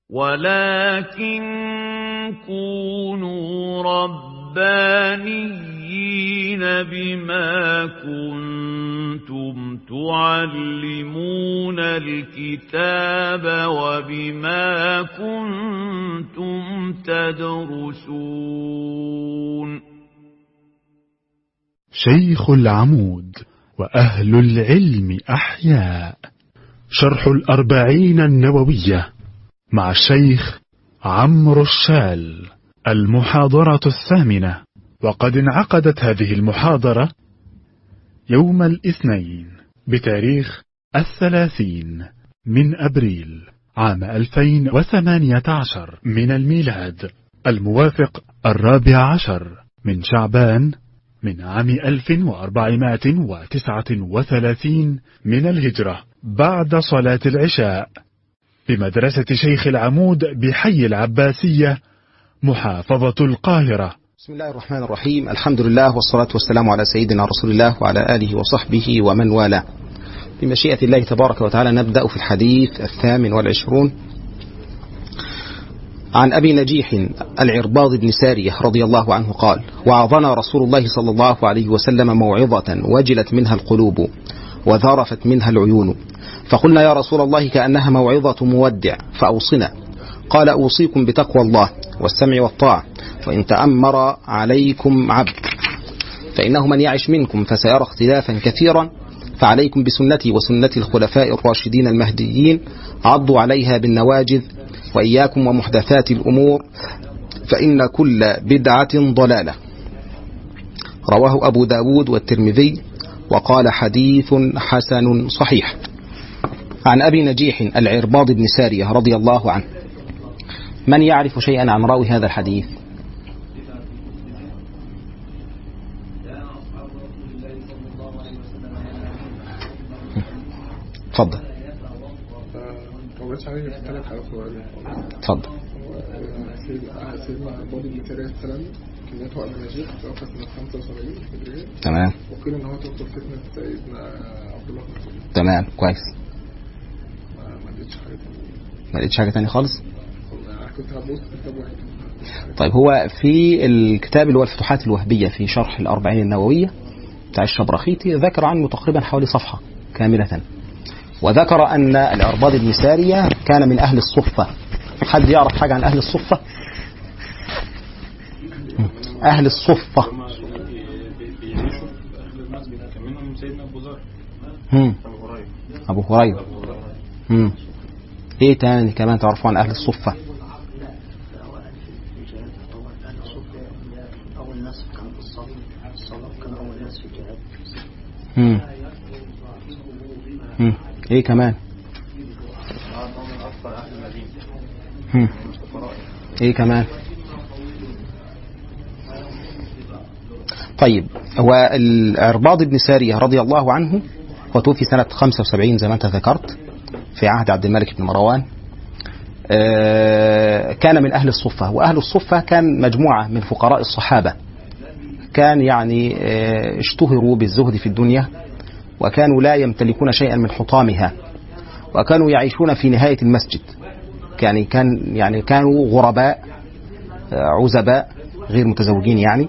ولكن كونوا ربانيين بما كنتم تعلمون الكتاب وبما كنتم تدرسون شيخ العمود وأهل العلم أحياء شرح الأربعين النووية مع الشيخ عمرو الشال المحاضرة الثامنة وقد انعقدت هذه المحاضرة يوم الاثنين بتاريخ الثلاثين من أبريل عام 2018 من الميلاد الموافق الرابع عشر من شعبان من عام 1439 من الهجرة بعد صلاة العشاء بمدرسة شيخ العمود بحي العباسية محافظة القاهرة بسم الله الرحمن الرحيم الحمد لله والصلاة والسلام على سيدنا رسول الله وعلى آله وصحبه ومن والاه بمشيئة الله تبارك وتعالى نبدأ في الحديث الثامن والعشرون عن أبي نجيح العرباض بن سارية رضي الله عنه قال وعظنا رسول الله صلى الله عليه وسلم موعظة وجلت منها القلوب وذرفت منها العيون فقلنا يا رسول الله كأنها موعظة مودع فأوصنا قال أوصيكم بتقوى الله والسمع والطاعة وإن تأمر عليكم عبد فإنه من يعش منكم فسيرى اختلافا كثيرا فعليكم بسنتي وسنة الخلفاء الراشدين المهديين عضوا عليها بالنواجذ وإياكم ومحدثات الأمور فإن كل بدعة ضلالة رواه أبو داود والترمذي وقال حديث حسن صحيح عن أبي نجيح العرباض بن سارية رضي الله عنه من يعرف شيئا عن راوي هذا الحديث تفضل طولت عليه في ثلاث حلقات تفضل سيدنا عباد بن سارية السلام كنيته أبي نجيح توفى سنة 75 هجرية تمام وقيل إن هو توفى فتنة سيدنا عبد الله بن مسعود تمام كويس ما ما لقيتش حاجة تانية ما لقيتش حاجة تانية خالص أنا كنت هبص في كتاب واحد طيب هو في الكتاب اللي هو الفتوحات الوهبية في شرح الأربعين النووية بتاع الشبرخيتي ذكر عنه تقريبا حوالي صفحة كاملة وذكر أن العرباض بن سارية كان من أهل الصفة حد يعرف حاجة عن أهل الصفة أهل الصفة بيعيشوا في اخر المسجد كان منهم سيدنا ابو ذر هم. ابو هريره أبو هريرة هم. إيه تاني كمان تعرفوا عن أهل الصفة أول ناس كانوا في الصلاة الصلاة كانوا أول ناس في الجهاد هم. هم. إيه كمان من اكثر اهل المدينه هم. ايه كمان طيب هو العرباض بن سارية رضي الله عنه هو توفي سنة 75 زي ما انت ذكرت في عهد عبد الملك بن مروان آه، كان من أهل الصفة وأهل الصفة كان مجموعة من فقراء الصحابة كان يعني آه، اشتهروا بالزهد في الدنيا وكانوا لا يمتلكون شيئا من حطامها وكانوا يعيشون في نهاية المسجد يعني كان يعني كانوا غرباء آه، عزباء غير متزوجين يعني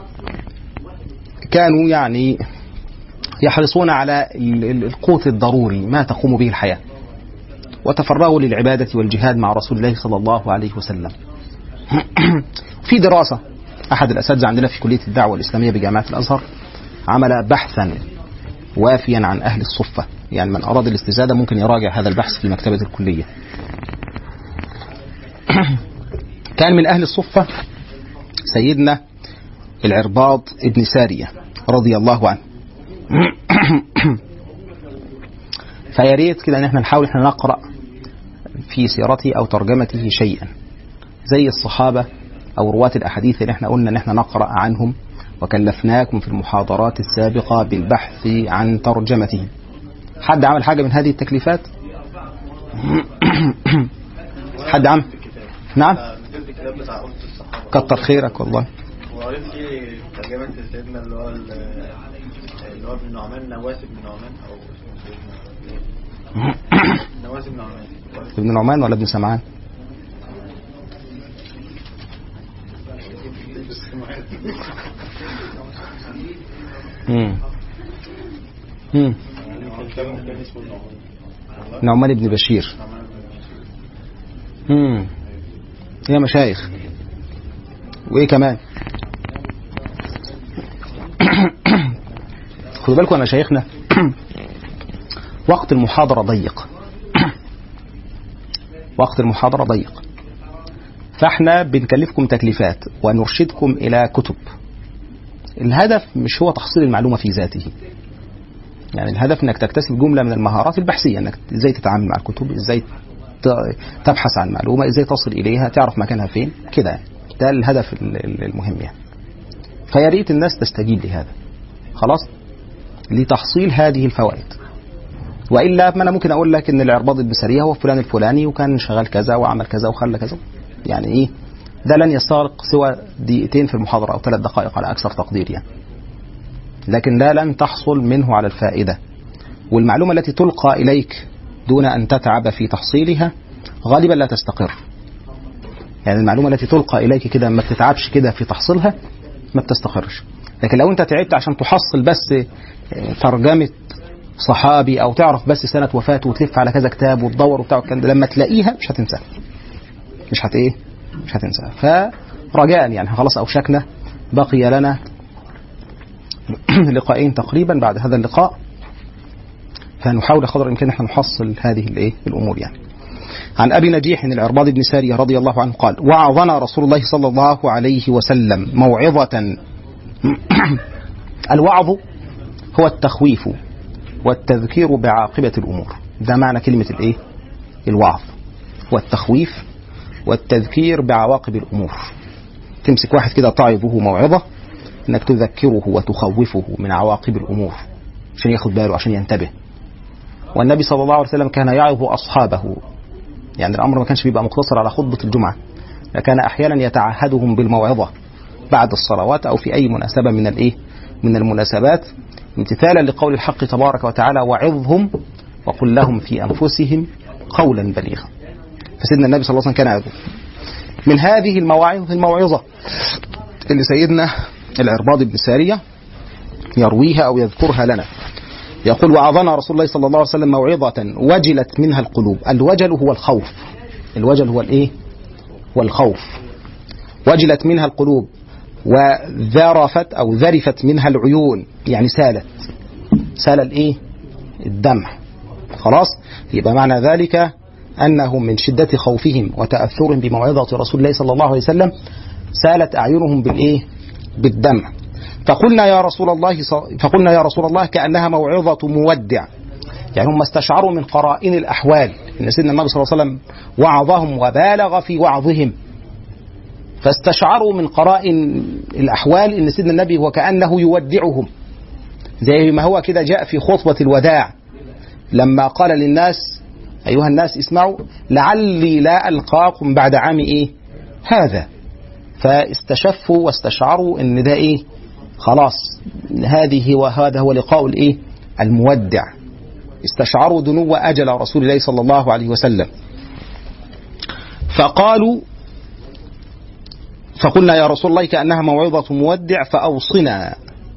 كانوا يعني يحرصون على ال- ال- القوت الضروري ما تقوم به الحياة وتفرغوا للعبادة والجهاد مع رسول الله صلى الله عليه وسلم في دراسة أحد الأساتذة عندنا في كلية الدعوة الإسلامية بجامعة الأزهر عمل بحثا وافيا عن أهل الصفة يعني من أراد الاستزادة ممكن يراجع هذا البحث في مكتبة الكلية كان من أهل الصفة سيدنا العرباض ابن سارية رضي الله عنه فيا ريت كده ان احنا نحاول احنا نقرا في سيرته او ترجمته شيئا زي الصحابه او رواه الاحاديث اللي احنا قلنا ان احنا نقرا عنهم وكلفناكم في المحاضرات السابقه بالبحث عن ترجمتهم حد عمل حاجه من هذه التكليفات حد عمل نعم نزلت الكتاب بتاع أنس الصحابة كتر خيرك والله وقريت فيه ترجمة سيدنا اللي هو ال- اللي هو ابن نعمان نواس بن نعمان أو اسمه سيدنا نواس بن نعمان ابن نعمان ولا ابن سمعان مم. مم. نعمان بن بشير مم. يا مشايخ وايه كمان خدوا بالكم يا مشايخنا وقت المحاضرة ضيق وقت المحاضرة ضيق فاحنا بنكلفكم تكليفات ونرشدكم إلى كتب الهدف مش هو تحصيل المعلومة في ذاته يعني الهدف انك تكتسب جملة من المهارات البحثية انك ازاي تتعامل مع الكتب ازاي ت- تبحث عن معلومة ازاي تصل اليها تعرف مكانها فين كده يعني. ده الهدف ال- ال- المهم يعني فيا ريت الناس تستجيب لهذا خلاص لتحصيل هذه الفوائد والا ما انا ممكن اقول لك ان العرباض البسريه هو فلان الفلاني وكان شغال كذا وعمل كذا وخلى كذا يعني ايه ده لن يستغرق سوى دقيقتين في المحاضره او ثلاث دقائق على اكثر تقدير يعني لكن لا لن تحصل منه على الفائده والمعلومه التي تلقى اليك دون ان تتعب في تحصيلها غالبا لا تستقر يعني المعلومه التي تلقى اليك كده ما بتتعبش كده في تحصيلها ما بتستقرش لكن لو انت تعبت عشان تحصل بس آه، ترجمه صحابي او تعرف بس سنه وفاته وتلف على كذا كتاب وتدور وبتاع والكلام ده لما تلاقيها مش هتنساها مش هت ايه مش هتنساها فرجاء يعني خلاص اوشكنا بقي لنا لقاءين تقريبا بعد هذا اللقاء فنحاول قدر الامكان احنا نحصل هذه الايه الامور يعني عن ابي نجيح العرباض بن ساريه رضي الله عنه قال وعظنا رسول الله صلى الله عليه وسلم موعظه الوعظ هو التخويف والتذكير بعاقبة الأمور ده معنى كلمة الإيه؟ الوعظ والتخويف والتذكير بعواقب الأمور تمسك واحد كده تعظه موعظة إنك تذكره وتخوفه من عواقب الأمور عشان ياخد باله عشان ينتبه والنبي صلى الله عليه وسلم كان يعظ أصحابه يعني الأمر ما كانش بيبقى مقتصر على خطبة الجمعة لكان أحيانا يتعهدهم بالموعظة بعد الصلوات أو في أي مناسبة من الإيه؟ من المناسبات امتثالا لقول الحق تبارك وتعالى وعظهم وقل لهم في انفسهم قولا بليغا. فسيدنا النبي صلى الله عليه وسلم كان يعظهم. من هذه المواعظ الموعظه اللي سيدنا العرباض بن ساريه يرويها او يذكرها لنا. يقول وعظنا رسول الله صلى الله عليه وسلم موعظه وجلت منها القلوب، الوجل هو الخوف. الوجل هو الايه؟ والخوف. وجلت منها القلوب وذرفت او ذرفت منها العيون يعني سالت سال الايه الدمع خلاص يبقى معنى ذلك انهم من شده خوفهم وتاثرهم بموعظه رسول الله صلى الله عليه وسلم سالت اعينهم بالايه بالدمع فقلنا يا رسول الله ص- فقلنا يا رسول الله كانها موعظه مودع يعني هم استشعروا من قرائن الاحوال ان سيدنا النبي صلى الله عليه وسلم وعظهم وبالغ في وعظهم فاستشعروا من قرائن الأحوال أن سيدنا النبي وكأنه يودعهم زي ما هو كده جاء في خطبة الوداع لما قال للناس أيها الناس اسمعوا لعلي لا ألقاكم بعد عام إيه هذا فاستشفوا واستشعروا أن ده إيه خلاص هذه وهذا هو لقاء الإيه المودع استشعروا دنو أجل رسول الله صلى الله عليه وسلم فقالوا فقلنا يا رسول الله كأنها موعظة مودع فأوصنا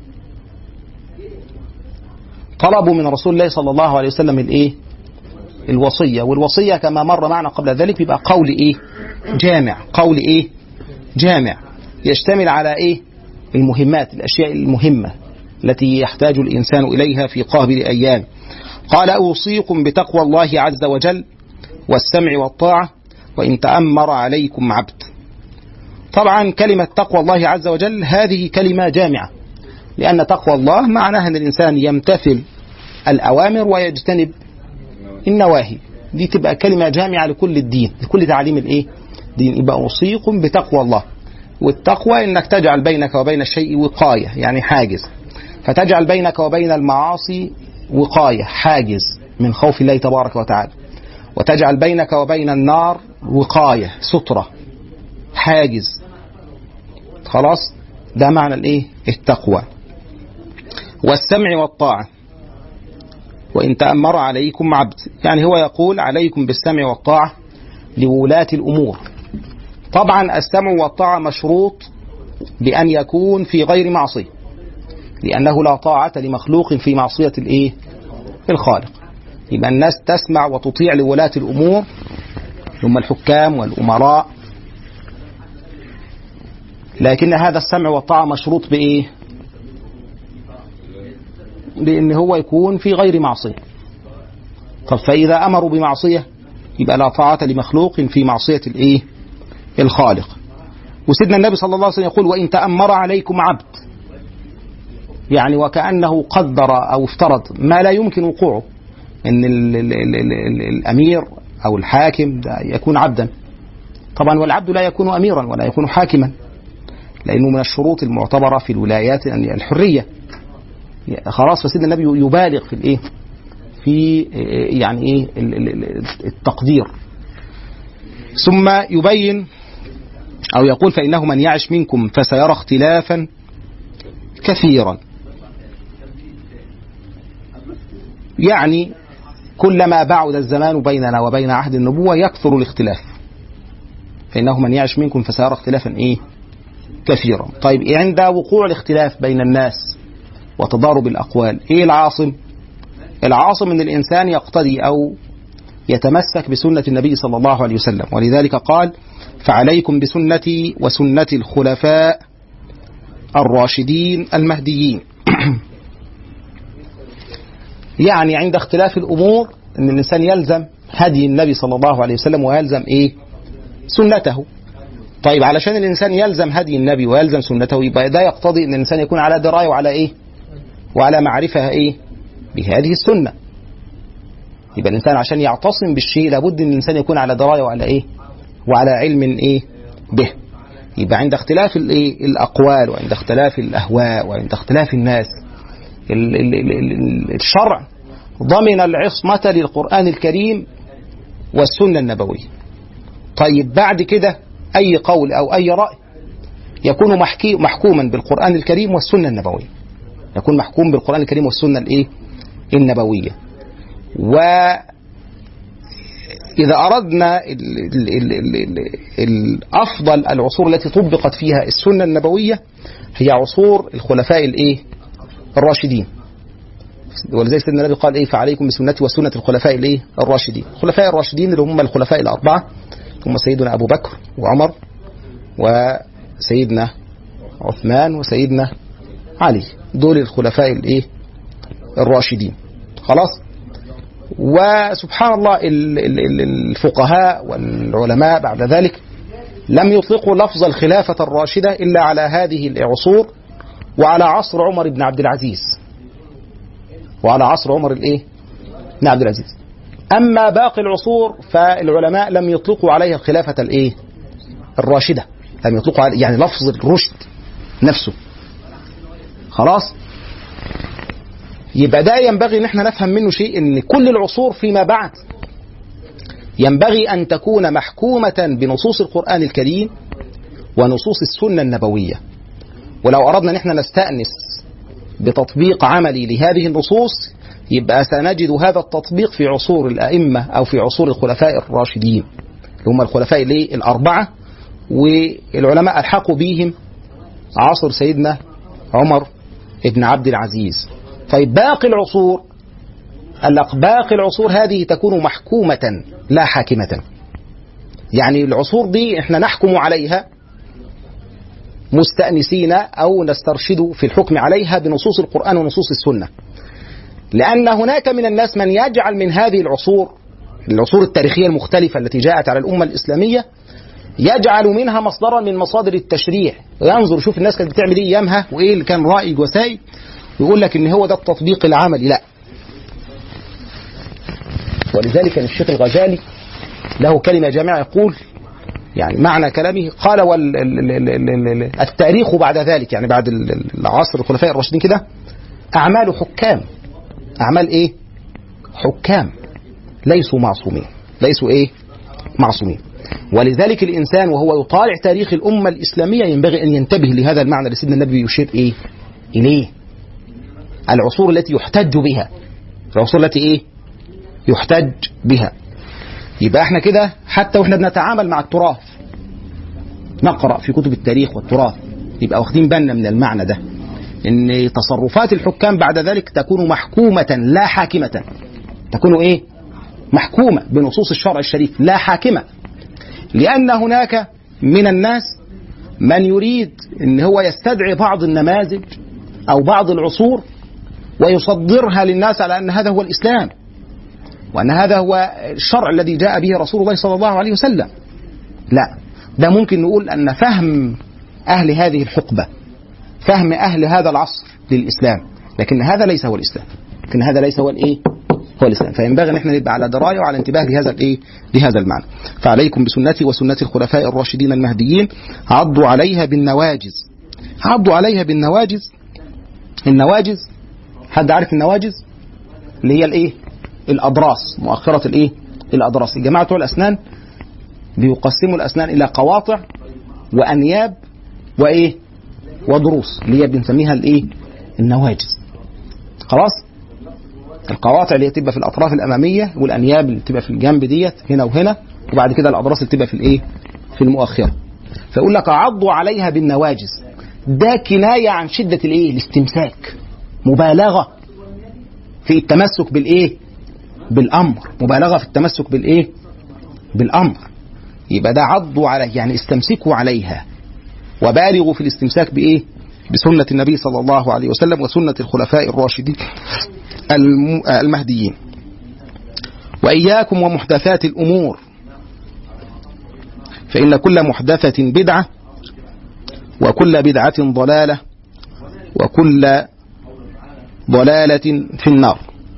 طلبوا من رسول الله صلى الله عليه وسلم الايه الوصية والوصية كما مر معنا قبل ذلك بيبقى قول ايه جامع قول ايه جامع يشتمل على ايه المهمات الاشياء المهمة التي يحتاج الانسان اليها في قابل ايام قال اوصيكم بتقوى الله عز وجل والسمع والطاعة وان تأمر عليكم عبد طبعا كلمة تقوى الله عز وجل هذه كلمة جامعة لأن تقوى الله معناها أن الإنسان يمتثل الأوامر ويجتنب النواهي دي تبقى كلمة جامعة لكل الدين لكل تعاليم الإيه؟ دين يبقى أوصيكم بتقوى الله والتقوى إنك تجعل بينك وبين الشيء وقاية يعني حاجز فتجعل بينك وبين المعاصي وقاية حاجز من خوف الله تبارك وتعالى وتجعل بينك وبين النار وقاية سترة حاجز خلاص ده معنى الايه التقوى والسمع والطاعة وإن تأمر عليكم عبد يعني هو يقول عليكم بالسمع والطاعة لولاة الأمور طبعا السمع والطاعة مشروط بأن يكون في غير معصية لأنه لا طاعة لمخلوق في معصية الإيه؟ الخالق يبقى الناس تسمع وتطيع لولاة الأمور ثم الحكام والأمراء لكن هذا السمع والطاعة مشروط بإيه؟ بأن هو يكون في غير معصية طب فإذا أمروا بمعصية يبقى لا طاعة لمخلوق في معصية الإيه؟ الخالق وسيدنا النبي صلى الله عليه وسلم يقول وإن تأمر عليكم عبد يعني وكأنه قدر أو افترض ما لا يمكن وقوعه ان ال ال ال ال ال الامير او الحاكم ده يكون عبدا طبعا والعبد لا يكون اميرا ولا يكون حاكما لانه من الشروط المعتبره في الولايات ان الحريه خلاص فسيدنا النبي يبالغ في الايه في يعني ايه التقدير ثم يبين او يقول فانه من يعش منكم فسيرى اختلافا كثيرا يعني كلما بعد الزمان بيننا وبين عهد النبوة يكثر الاختلاف فإنه من يعش منكم فسيرى اختلافا إيه كثيرا طيب عند وقوع الاختلاف بين الناس وتضارب الأقوال إيه العاصم العاصم أن الإنسان يقتدي أو يتمسك بسنة النبي صلى الله عليه وسلم ولذلك قال فعليكم بسنتي وسنة الخلفاء الراشدين المهديين يعني عند اختلاف الامور ان الانسان يلزم هدي النبي صلى الله عليه وسلم ويلزم ايه؟ سنته. طيب علشان الانسان يلزم هدي النبي ويلزم سنته يبقى ده يقتضي ان الانسان يكون على درايه وعلى ايه؟ وعلى معرفه ايه؟ بهذه السنه. يبقى الانسان عشان يعتصم بالشيء لابد ان الانسان يكون على درايه وعلى ايه؟ وعلى علم ايه؟ به. يبقى عند اختلاف الايه؟ الاقوال وعند اختلاف الاهواء وعند اختلاف الناس ال- ال- ال- ال- الشرع ضمن العصمة للقرآن الكريم والسنة النبوية طيب بعد كده أي قول أو أي رأي يكون محكي محكوما بالقرآن الكريم والسنة النبوية يكون محكوم بالقرآن الكريم والسنة الإيه؟ النبوية وإذا أردنا ال ال ال ال ال الأفضل العصور التي طبقت فيها السنة النبوية هي عصور الخلفاء الإيه؟ الراشدين ولذلك سيدنا النبي قال ايه فعليكم بسنتي وسنه الخلفاء الايه الراشدين الخلفاء الراشدين اللي هم الخلفاء الاربعه هم سيدنا ابو بكر وعمر وسيدنا عثمان وسيدنا علي دول الخلفاء الايه الراشدين خلاص وسبحان الله ال- ال- ال- الفقهاء والعلماء بعد ذلك لم يطلقوا لفظ الخلافة الراشدة إلا على هذه العصور وعلى عصر عمر بن عبد العزيز وعلى عصر عمر الايه بن عبد العزيز اما باقي العصور فالعلماء لم يطلقوا عليها الخلافه الايه الراشده لم يطلقوا علي يعني لفظ الرشد نفسه خلاص يبقى ده ينبغي ان احنا نفهم منه شيء ان كل العصور فيما بعد ينبغي ان تكون محكومه بنصوص القران الكريم ونصوص السنه النبويه ولو اردنا ان احنا نستانس بتطبيق عملي لهذه النصوص يبقى سنجد هذا التطبيق في عصور الأئمة أو في عصور الخلفاء الراشدين اللي هم الخلفاء الايه الأربعة والعلماء ألحقوا بهم عصر سيدنا عمر ابن عبد العزيز طيب باقي العصور قال لك باقي العصور هذه تكون محكومة لا حاكمة يعني العصور دي احنا نحكم عليها مستأنسين أو نسترشد في الحكم عليها بنصوص القرآن ونصوص السنة لأن هناك من الناس من يجعل من هذه العصور العصور التاريخية المختلفة التي جاءت على الأمة الإسلامية يجعل منها مصدرا من مصادر التشريع وينظر شوف الناس كانت بتعمل ايه ايامها وايه اللي كان رائج وسائد ويقول لك ان هو ده التطبيق العملي لا ولذلك كان الشيخ الغزالي له كلمة جامعة يقول يعني معنى كلامه قال والتاريخ بعد ذلك يعني بعد العصر الخلفاء الراشدين كده أعمال حكام أعمال إيه؟ حكام ليسوا معصومين ليسوا إيه؟ معصومين ولذلك الإنسان وهو يطالع تاريخ الأمة الإسلامية ينبغي أن ينتبه لهذا المعنى اللي سيدنا النبي يشير إيه؟ إليه العصور التي يحتج بها العصور التي إيه؟ يحتج بها يبقى احنا كده حتى واحنا بنتعامل مع التراث نقرا في كتب التاريخ والتراث يبقى واخدين بالنا من المعنى ده ان تصرفات الحكام بعد ذلك تكون محكومة لا حاكمة تكون ايه محكومة بنصوص الشرع الشريف لا حاكمة لأن هناك من الناس من يريد ان هو يستدعي بعض النماذج او بعض العصور ويصدرها للناس على ان هذا هو الاسلام وان هذا هو الشرع الذي جاء به رسول الله صلى الله عليه وسلم لا ده ممكن نقول ان فهم اهل هذه الحقبه فهم اهل هذا العصر للاسلام لكن هذا ليس هو الاسلام لكن هذا ليس هو الايه هو الاسلام فينبغي ان احنا نبقى على درايه وعلى انتباه لهذا الايه لهذا المعنى فعليكم بسنتي وسنه الخلفاء الراشدين المهديين عضوا عليها بالنواجز عضوا عليها بالنواجز النواجز حد عارف النواجز اللي هي الايه الاضراس مؤخره الايه الاضراس الجماعه بتوع الاسنان بيقسموا الاسنان الى قواطع وانياب وايه وضروس اللي هي بنسميها الايه النواجز خلاص القواطع اللي هي تبقى في الاطراف الاماميه والانياب اللي تبقى في الجنب ديت هنا وهنا وبعد كده الاضراس اللي تبقى في الايه في المؤخره فيقول لك عضوا عليها بالنواجز ده كنايه عن شده الايه الاستمساك مبالغه في التمسك بالايه بالامر مبالغه في التمسك بالايه بالامر يبقى ده عضوا عليه يعني استمسكوا عليها وبالغوا في الاستمساك بايه بسنه النبي صلى الله عليه وسلم وسنه الخلفاء الراشدين الم- المهديين واياكم ومحدثات الامور فان كل محدثه بدعه وكل بدعه ضلاله وكل ضلاله في النار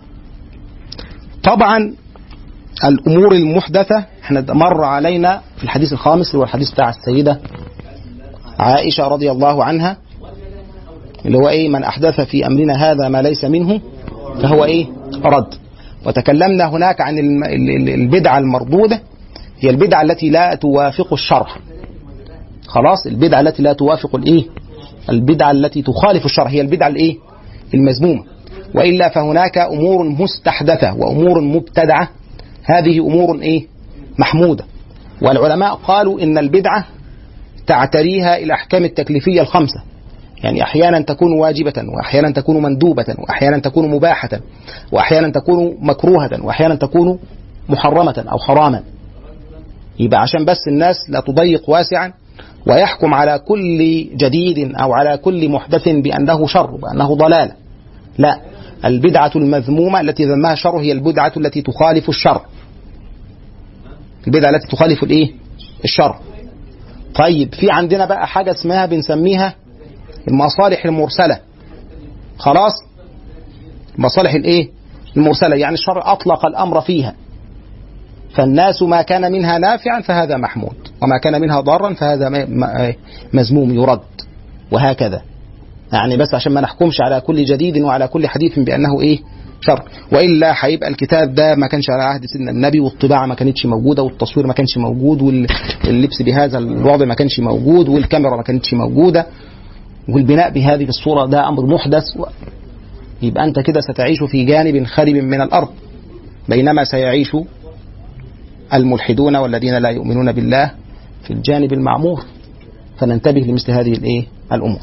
طبعا الامور المحدثه احنا مر علينا في الحديث الخامس اللي هو الحديث بتاع السيده عائشه رضي الله عنها اللي هو ايه من احدث في امرنا هذا ما ليس منه فهو ايه رد وتكلمنا هناك عن الم- ال- ال- البدعه المردوده هي البدعه التي لا توافق الشرع خلاص البدعه التي لا توافق الايه البدعه التي تخالف الشرع هي البدعه الايه المذمومه والا فهناك امور مستحدثه وامور مبتدعه هذه امور ايه محموده والعلماء قالوا ان البدعه تعتريها الاحكام التكليفيه الخمسه يعني احيانا تكون واجبه واحيانا تكون مندوبه واحيانا تكون مباحه واحيانا تكون مكروهه واحيانا تكون محرمه او حراما يبقى عشان بس الناس لا تضيق واسعا ويحكم على كل جديد او على كل محدث بانه شر وانه ضلال لا البدعه المذمومه التي ذمها الشر هي البدعه التي تخالف الشر البدعه التي تخالف الايه الشر طيب في عندنا بقى حاجه اسمها بنسميها المصالح المرسله خلاص المصالح الايه المرسله يعني الشرع اطلق الامر فيها فالناس ما كان منها نافعا فهذا محمود وما كان منها ضارا فهذا م- م- مذموم يرد وهكذا يعني بس عشان ما نحكمش على كل جديد وعلى كل حديث بانه ايه شر والا هيبقى الكتاب ده ما كانش على عهد سيدنا النبي والطباعه ما كانتش موجوده والتصوير ما كانش موجود واللبس بهذا الوضع ما كانش موجود والكاميرا ما كانتش موجوده والبناء بهذه الصوره ده امر محدث و... يبقى انت كده ستعيش في جانب خرب من الارض بينما سيعيش الملحدون والذين لا يؤمنون بالله في الجانب المعمور فننتبه لمثل هذه الايه الامور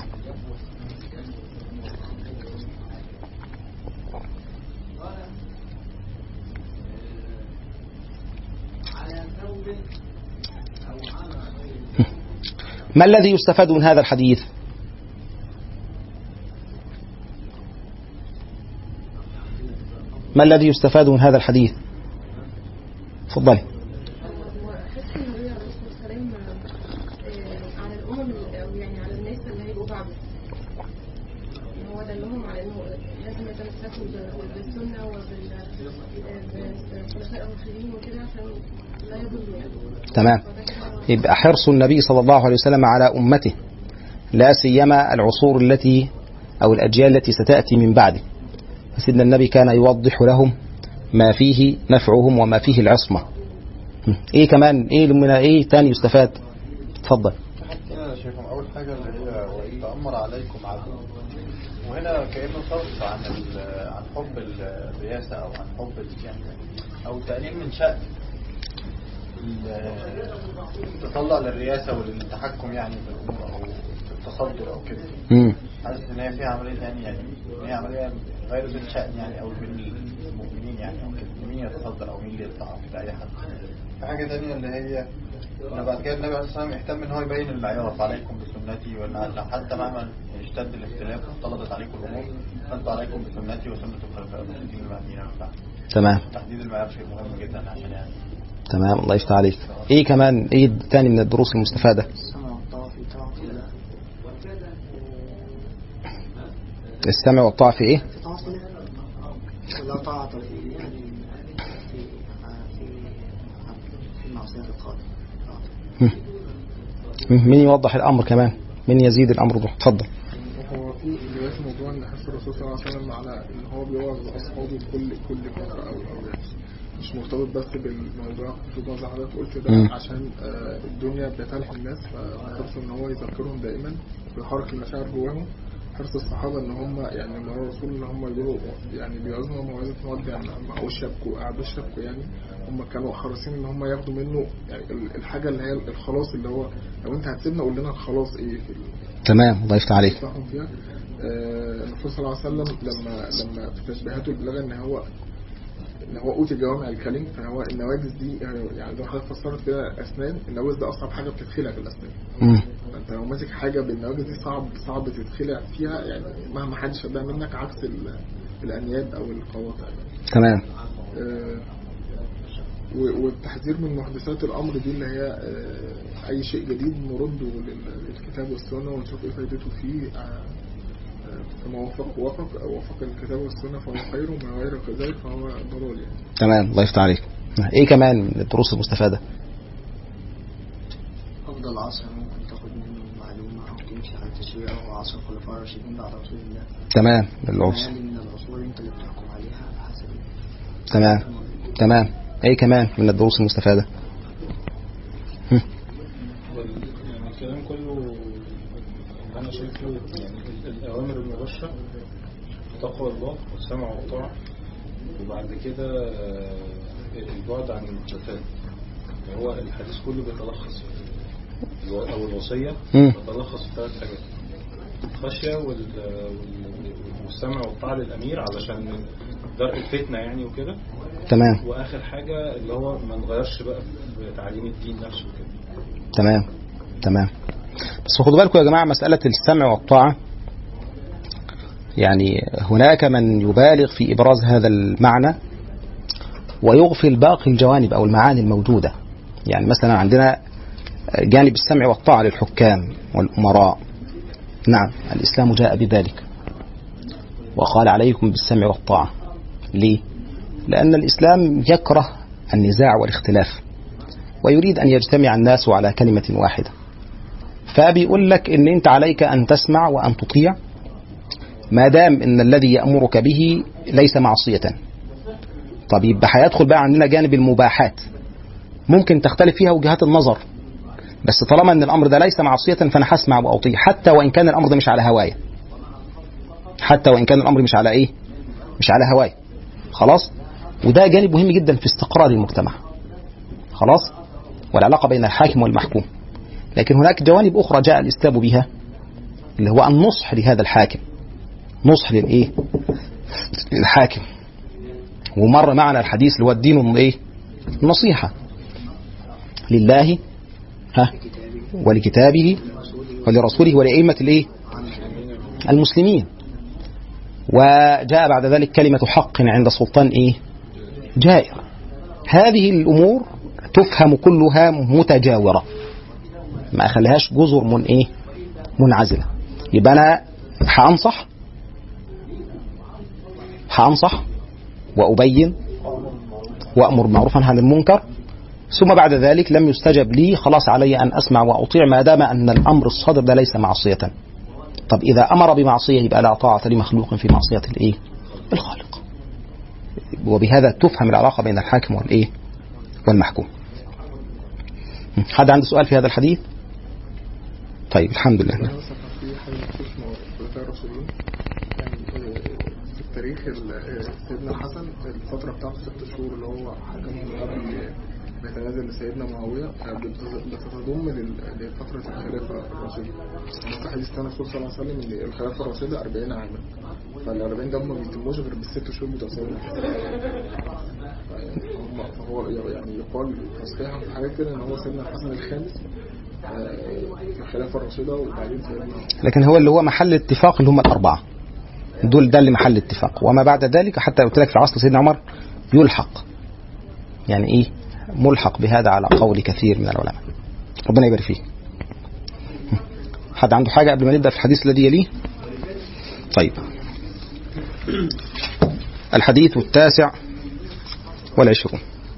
ما الذي يستفاد من هذا الحديث ما الذي يستفاد من هذا الحديث تفضلي وحس النبي عليه الصلاه والسلام آه، على الامم ال- او يعني على الناس اللي هيبقوا بعده ان هو دلهم على انه لازم يتمسكوا ب- بالسنه وبالخلفاء الراشدين وكده عشان لا يضلوا يعني تمام وده كده يبقى حرص النبي صلى الله عليه وسلم على أمته لا سيما العصور التي أو الأجيال التي ستأتي من بعده سيدنا النبي كان يوضح لهم ما فيه نفعهم وما فيه العصمة م. ايه كمان ايه من ايه تاني يستفاد اتفضل كده يا شيخهم اول حاجه اللي هي وان تامر عليكم عبد وهنا كانه صرف عن ال- عن حب الرئاسه او عن حب ال- يعني او تقليل من شان ال- التطلع للرئاسه وللتحكم يعني في الامور او تصدر او كده مم. حاسس ان هي فيها عمليه يعني يعني ان هي عمليه غير ذات شأن يعني او بين المؤمنين يعني او كده مين يتصدر او مين اللي يطلع او كده اي حد في حاجه ثانيه اللي هي ان بعد كده النبي عليه الصلاه والسلام اهتم ان هو يبين المعيار فعليكم بسنتي وان لو حتى مهما اشتد الاختلاف واختلطت عليكم الامور فانتوا عليكم بسنتي وسنه الخلفاء الراشدين المهديين من بعد تمام تحديد المعيار شيء مهم جدا عشان يعني تمام الله يفتح عليك ايه كمان ايه تاني من الدروس المستفادة السمع والطاعة في طاعة الله السمع والطاعة في ايه في طاعة الله ولا طاعة في يعني في في في معصية القادر مين يوضح الامر كمان مين يزيد الامر ده اتفضل هو في دلوقتي موضوع ان حس الرسول صلى الله عليه وسلم على ان هو بيوعظ اصحابه كل كل فتره او او يعني مش مرتبط بس بالموضوع في بعض حضرتك قلت مم. ده عشان آه، الدنيا بتلهي الناس فحرصوا ان هو يذكرهم دائما بيحرك المشاعر جواهم حرص الصحابه ان هم يعني مع الرسول ان هم يقولوا يعني بيعظموا موعظه مودع ما معوش يبكوا قعدوش يبكوا يعني هم كانوا حريصين ان هم ياخدوا منه يعني ال- الحاجه اللي هي الخلاص اللي هو لو انت هتسيبنا قول لنا الخلاص ايه في ال- تمام الله يفتح عليك يفتحهم فيها آه، الرسول صلى الله عليه وسلم لما لما في تشبيهاته البلاغه ان هو ان هو اوتي جوامع الكلم فهو النواجذ دي آه، يعني زي ما حضرتك فسرت كده اسنان النواجذ ده اصعب حاجه بتتخلع في الاسنان مم. فانت لو ماسك حاجه بالنواجذ دي صعب صعب تتخلع فيها يعني مهما حد شدها منك عكس ال- الانياب او القواطع يعني. تمام آه، و- والتحذير من محدثات الامر دي اللي هي آه، اي شيء جديد نرده لل- للكتاب والسنه ونشوف ايه فايدته فيه آه، آه، فما وفق وفق وفق الكتاب والسنه فهو خير وما غير كذلك فهو ضلال يعني تمام الله يفتح عليك ايه كمان من الدروس المستفادة أفضل عصر ممكن تاخد منه معلومة أو تمشي على تشريع هو عصر الخلفاء الراشدين بعد رسول الله تمام العصر يعني من العصور أنت اللي بتحكم عليها على حسب تمام تمام ايه كمان من الدروس المستفادة هم. يعني الكلام كله اللي انا شايفه يعني ال- الاوامر المباشره تقوى الله والسمع والطاعه وبعد كده آه، البعد عن المحدثات يعني هو الحديث كله بيتلخص في الو- او الوصيه مم. بتتلخص في ثلاث حاجات الخشيه وال- وال- والسمع والطاعه للامير علشان درء الفتنه يعني وكده تمام واخر حاجه اللي هو ما نغيرش بقى في تعليم الدين نفسه كده تمام تمام بس خدوا بالكم يا جماعة مسألة السمع والطاعة يعني هناك من يبالغ في إبراز هذا المعنى ويغفل باقي الجوانب أو المعاني الموجودة يعني مثلا عندنا جانب السمع والطاعة للحكام والأمراء نعم الإسلام جاء بذلك وقال عليكم بالسمع والطاعة ليه؟ لأن الإسلام يكره النزاع والاختلاف ويريد أن يجتمع الناس على كلمة واحدة فبيقول لك ان انت عليك ان تسمع وان تطيع ما دام ان الذي يامرك به ليس معصيه طب يبقى هيدخل بقى عندنا جانب المباحات ممكن تختلف فيها وجهات النظر بس طالما ان الامر ده ليس معصيه فانا هسمع واطيع حتى وان كان الامر ده مش على هوايا حتى وان كان الامر مش على ايه مش على هوايا خلاص وده جانب مهم جدا في استقرار المجتمع خلاص والعلاقه بين الحاكم والمحكوم لكن هناك جوانب أخرى جاء الإسلام بها اللي هو النصح لهذا الحاكم نصح للإيه للحاكم ومر معنا الحديث اللي هو الدين الإيه النصيحة لله ها ولكتابه ولرسوله ولأئمة الإيه المسلمين وجاء بعد ذلك كلمة حق عند سلطان إيه جائر هذه الأمور تفهم كلها متجاورة ما اخليهاش جزر من ايه منعزله يبقى انا هانصح هانصح وابين وامر بالمعروف عن المنكر ثم بعد ذلك لم يستجب لي خلاص علي ان اسمع واطيع ما دام ان الامر الصادر ده ليس معصيه طب اذا امر بمعصيه يبقى لا طاعه لمخلوق في معصيه الايه الخالق وبهذا تفهم العلاقه بين الحاكم والايه والمحكوم حد عنده سؤال في هذا الحديث طيب الحمد لله انا مثلا كان في حاجه مخصوص مع الخلفاء الراشدين يعني آه، في التاريخ ال- آه، سيدنا الحسن الفتره بتاعته ست شهور اللي هو حكمهم قبل بيتنازل لسيدنا معاوية آه، بت- بتتضم لل- لفترة الخلافة الراشدة في حديث كان الرسول صلى الله عليه وسلم ان الخلافة الراشدة 40 عاما فال 40 ده ما بيتموش غير بالست شهور بتوع سيدنا الحسن هم- فهو يعني يقال تصحيحا في حاجات كده ان هو سيدنا الحسن الخامس آه، في الخلافة الراشدة وبعدين سيدنا لكن هو اللي هو محل اتفاق اللي هم الأربعة دول ده اللي محل اتفاق وما بعد ذلك حتى قلت لك في عصر سيدنا عمر يلحق يعني ايه ملحق بهذا على قول كثير من العلماء ربنا يبارك فيك حد عنده حاجة قبل ما نبدأ في الحديث الذي يليه طيب الحديث التاسع والعشرون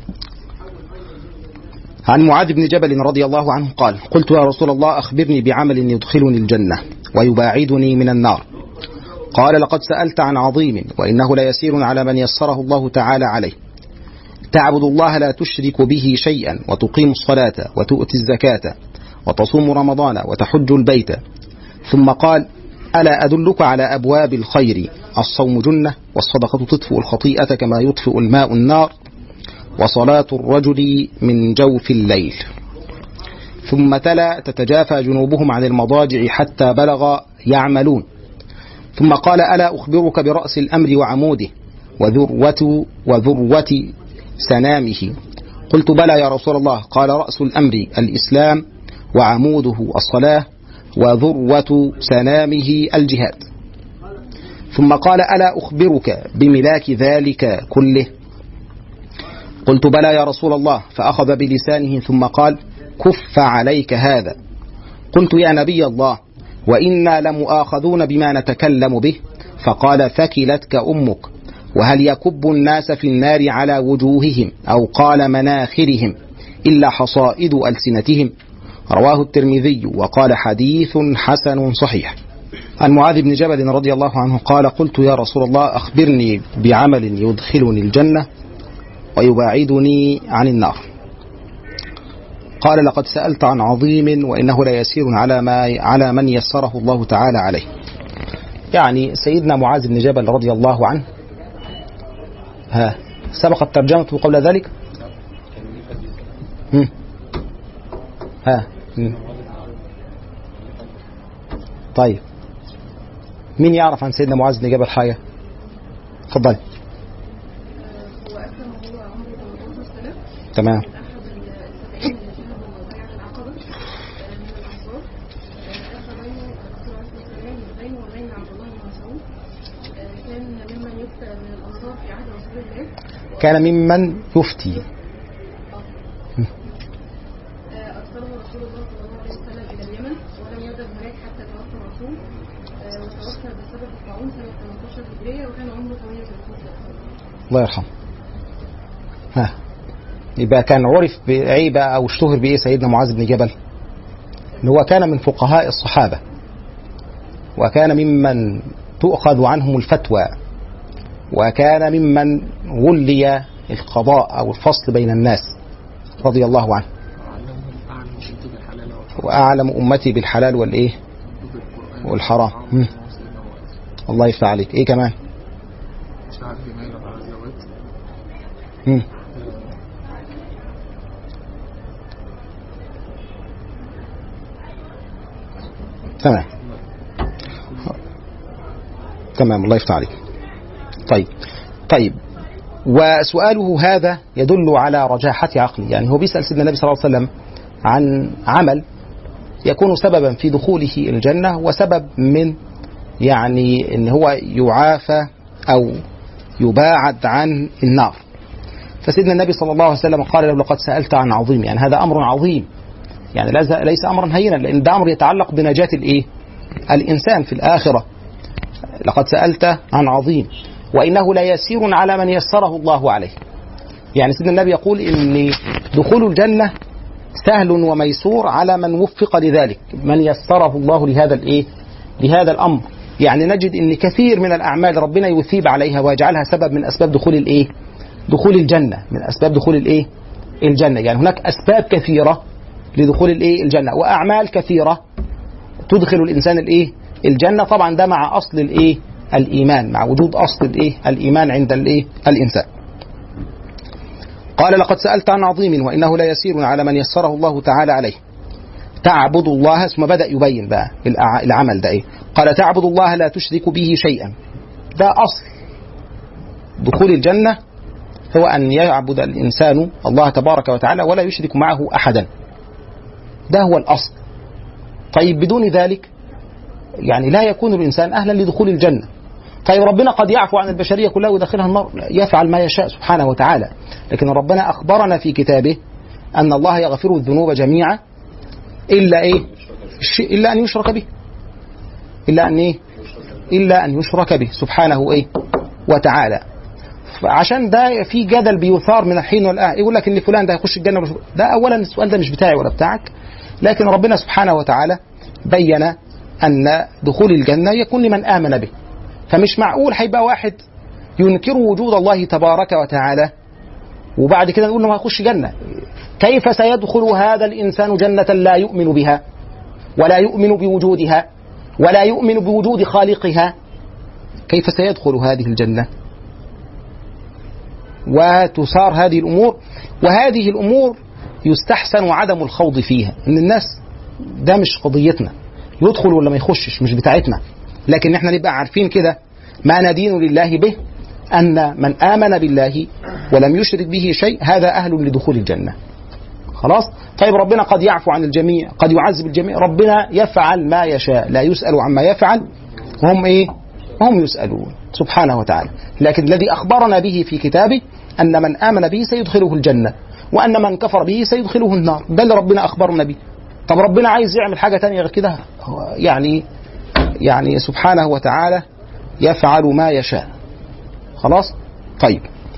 عن معاذ بن جبل رضي الله عنه قال قلت يا رسول الله أخبرني بعمل يدخلني الجنة ويباعدني من النار قال لقد سألت عن عظيم وإنه ليسير على من يسره الله تعالى عليه تعبد الله لا تشرك به شيئا وتقيم الصلاة وتؤتي الزكاة وتصوم رمضان وتحج البيت ثم قال ألا أدلك على أبواب الخير الصوم جنة والصدقة تطفئ الخطيئة كما يطفئ الماء النار وصلاة الرجل من جوف الليل ثم تلا تتجافى جنوبهم عن المضاجع حتى بلغ يعملون ثم قال ألا أخبرك برأس الأمر وعموده وذروة وذروة سنامه قلت بلى يا رسول الله قال رأس الأمر الإسلام وعموده الصلاة وذروة سنامه الجهاد ثم قال ألا أخبرك بملاك ذلك كله قلت بلى يا رسول الله فأخذ بلسانه ثم قال كف عليك هذا قلت يا نبي الله وإنا لمؤاخذون بما نتكلم به فقال ثكلتك أمك وهل يكب الناس في النار على وجوههم أو قال مناخرهم إلا حصائد ألسنتهم رواه الترمذي وقال حديث حسن صحيح عن معاذ بن جبل رضي الله عنه قال قلت يا رسول الله أخبرني بعمل يدخلني الجنة ويباعدني عن النار قال لقد سألت عن عظيم وإنه لا يسير على ما على من يسره الله تعالى عليه يعني سيدنا معاذ بن جبل رضي الله عنه ها سبقت ترجمته قبل ذلك هم. ها هم. طيب مين يعرف عن سيدنا معاذ بن جبل حاجة تفضل هو أسلم وهو عمره 18 سنة تمام أحد السبعين اللي شهدوا بيعة العقبة آه، من الأنصار آه، أخذ بينه الرسول عليه الصلاة والسلام بينه وبين عبد الله بن مسعود آه، كان ممن يفتى من الأنصار في عهد رسول الله كان ممن يفتي آه، أرسله رسول الله صلى الله عليه وسلم إلى اليمن ولم يذهب هناك حتى توفى الرسول آه، وتوفى بسبب الطاعون سنة 18 هجرية وكان عمره 38 سنة الله يرحمه ها يبقى كان عرف بعيبة أو اشتهر بإيه سيدنا معاذ بن جبل إن هو كان من فقهاء الصحابة وكان ممن تؤخذ عنهم الفتوى وكان ممن ولي القضاء أو الفصل بين الناس رضي الله عنه وأعلم أمتي بالحلال والإيه والحرام مم. الله يفتح عليك إيه كمان شعب جميل على الزواج مم. تمام تمام الله يفتح عليك طيب طيب وسؤاله هذا يدل على رجاحة عقله يعني هو بيسأل سيدنا النبي صلى الله عليه وسلم عن عمل يكون سببا في دخوله الجنة وسبب من يعني ان هو يعافى او يباعد عن النار فسيدنا النبي صلى الله عليه وسلم قال له لقد سألت عن عظيم يعني هذا أمر عظيم يعني ليس- ليس أمرا هينا لأن ده أمر يتعلق بنجاة الإيه الإنسان في الآخرة لقد سألت عن عظيم وإنه لا يسير على من يسره الله عليه يعني سيدنا النبي يقول إن دخول الجنة سهل وميسور على من وفق لذلك من يسره الله لهذا الإيه لهذا الأمر يعني نجد ان كثير من الاعمال ربنا يثيب عليها ويجعلها سبب من اسباب دخول الايه دخول الجنه من اسباب دخول الايه الجنه يعني هناك اسباب كثيره لدخول الايه الجنه واعمال كثيره تدخل الانسان الايه الجنه طبعا ده مع اصل الايه الايمان مع وجود اصل الايه الايمان عند الايه الانسان قال لقد سألت عن عظيم وإنه لا يسير على من يسره الله تعالى عليه تعبد الله ثم بدأ يبين بقى الأع- العمل ده إيه قال تعبد الله لا تشرك به شيئا ده أصل دخول الجنة هو أن يعبد الإنسان الله تبارك وتعالى ولا يشرك معه أحدا ده هو الأصل طيب بدون ذلك يعني لا يكون الإنسان أهلا لدخول الجنة طيب ربنا قد يعفو عن البشرية كلها ويدخلها النار يفعل ما يشاء سبحانه وتعالى لكن ربنا أخبرنا في كتابه أن الله يغفر الذنوب جميعا إلا إيه الش- إلا أن يشرك به إلا أن إيه إلا أن يشرك به سبحانه إيه وتعالى عشان ده في جدل بيثار من الحين والآن يقول لك ان فلان ده هيخش الجنه ولا مش- ده اولا السؤال ده مش بتاعي ولا بتاعك لكن ربنا سبحانه وتعالى بين ان دخول الجنه يكون لمن امن به فمش معقول هيبقى واحد ينكر وجود الله تبارك وتعالى وبعد كده نقول انه هيخش جنه كيف سيدخل هذا الانسان جنه لا يؤمن بها ولا يؤمن بوجودها ولا يؤمن بوجود خالقها كيف سيدخل هذه الجنه وتثار هذه الامور وهذه الامور يستحسن عدم الخوض فيها ان الناس ده مش قضيتنا يدخل ولا ما يخشش مش بتاعتنا لكن احنا نبقى عارفين كده ما ندين لله به ان من امن بالله ولم يشرك به شيء هذا اهل لدخول الجنه خلاص طيب ربنا قد يعفو عن الجميع قد يعذب الجميع ربنا يفعل ما يشاء لا يسأل عما يفعل وهم ايه هم يسألون سبحانه وتعالى لكن الذي أخبرنا به في كتابه أن من آمن به سيدخله الجنة وأن من كفر به سيدخله النار ده اللي ربنا أخبرنا به طب ربنا عايز يعمل حاجة تانية غير كده هو يعني يعني سبحانه وتعالى يفعل ما يشاء خلاص طيب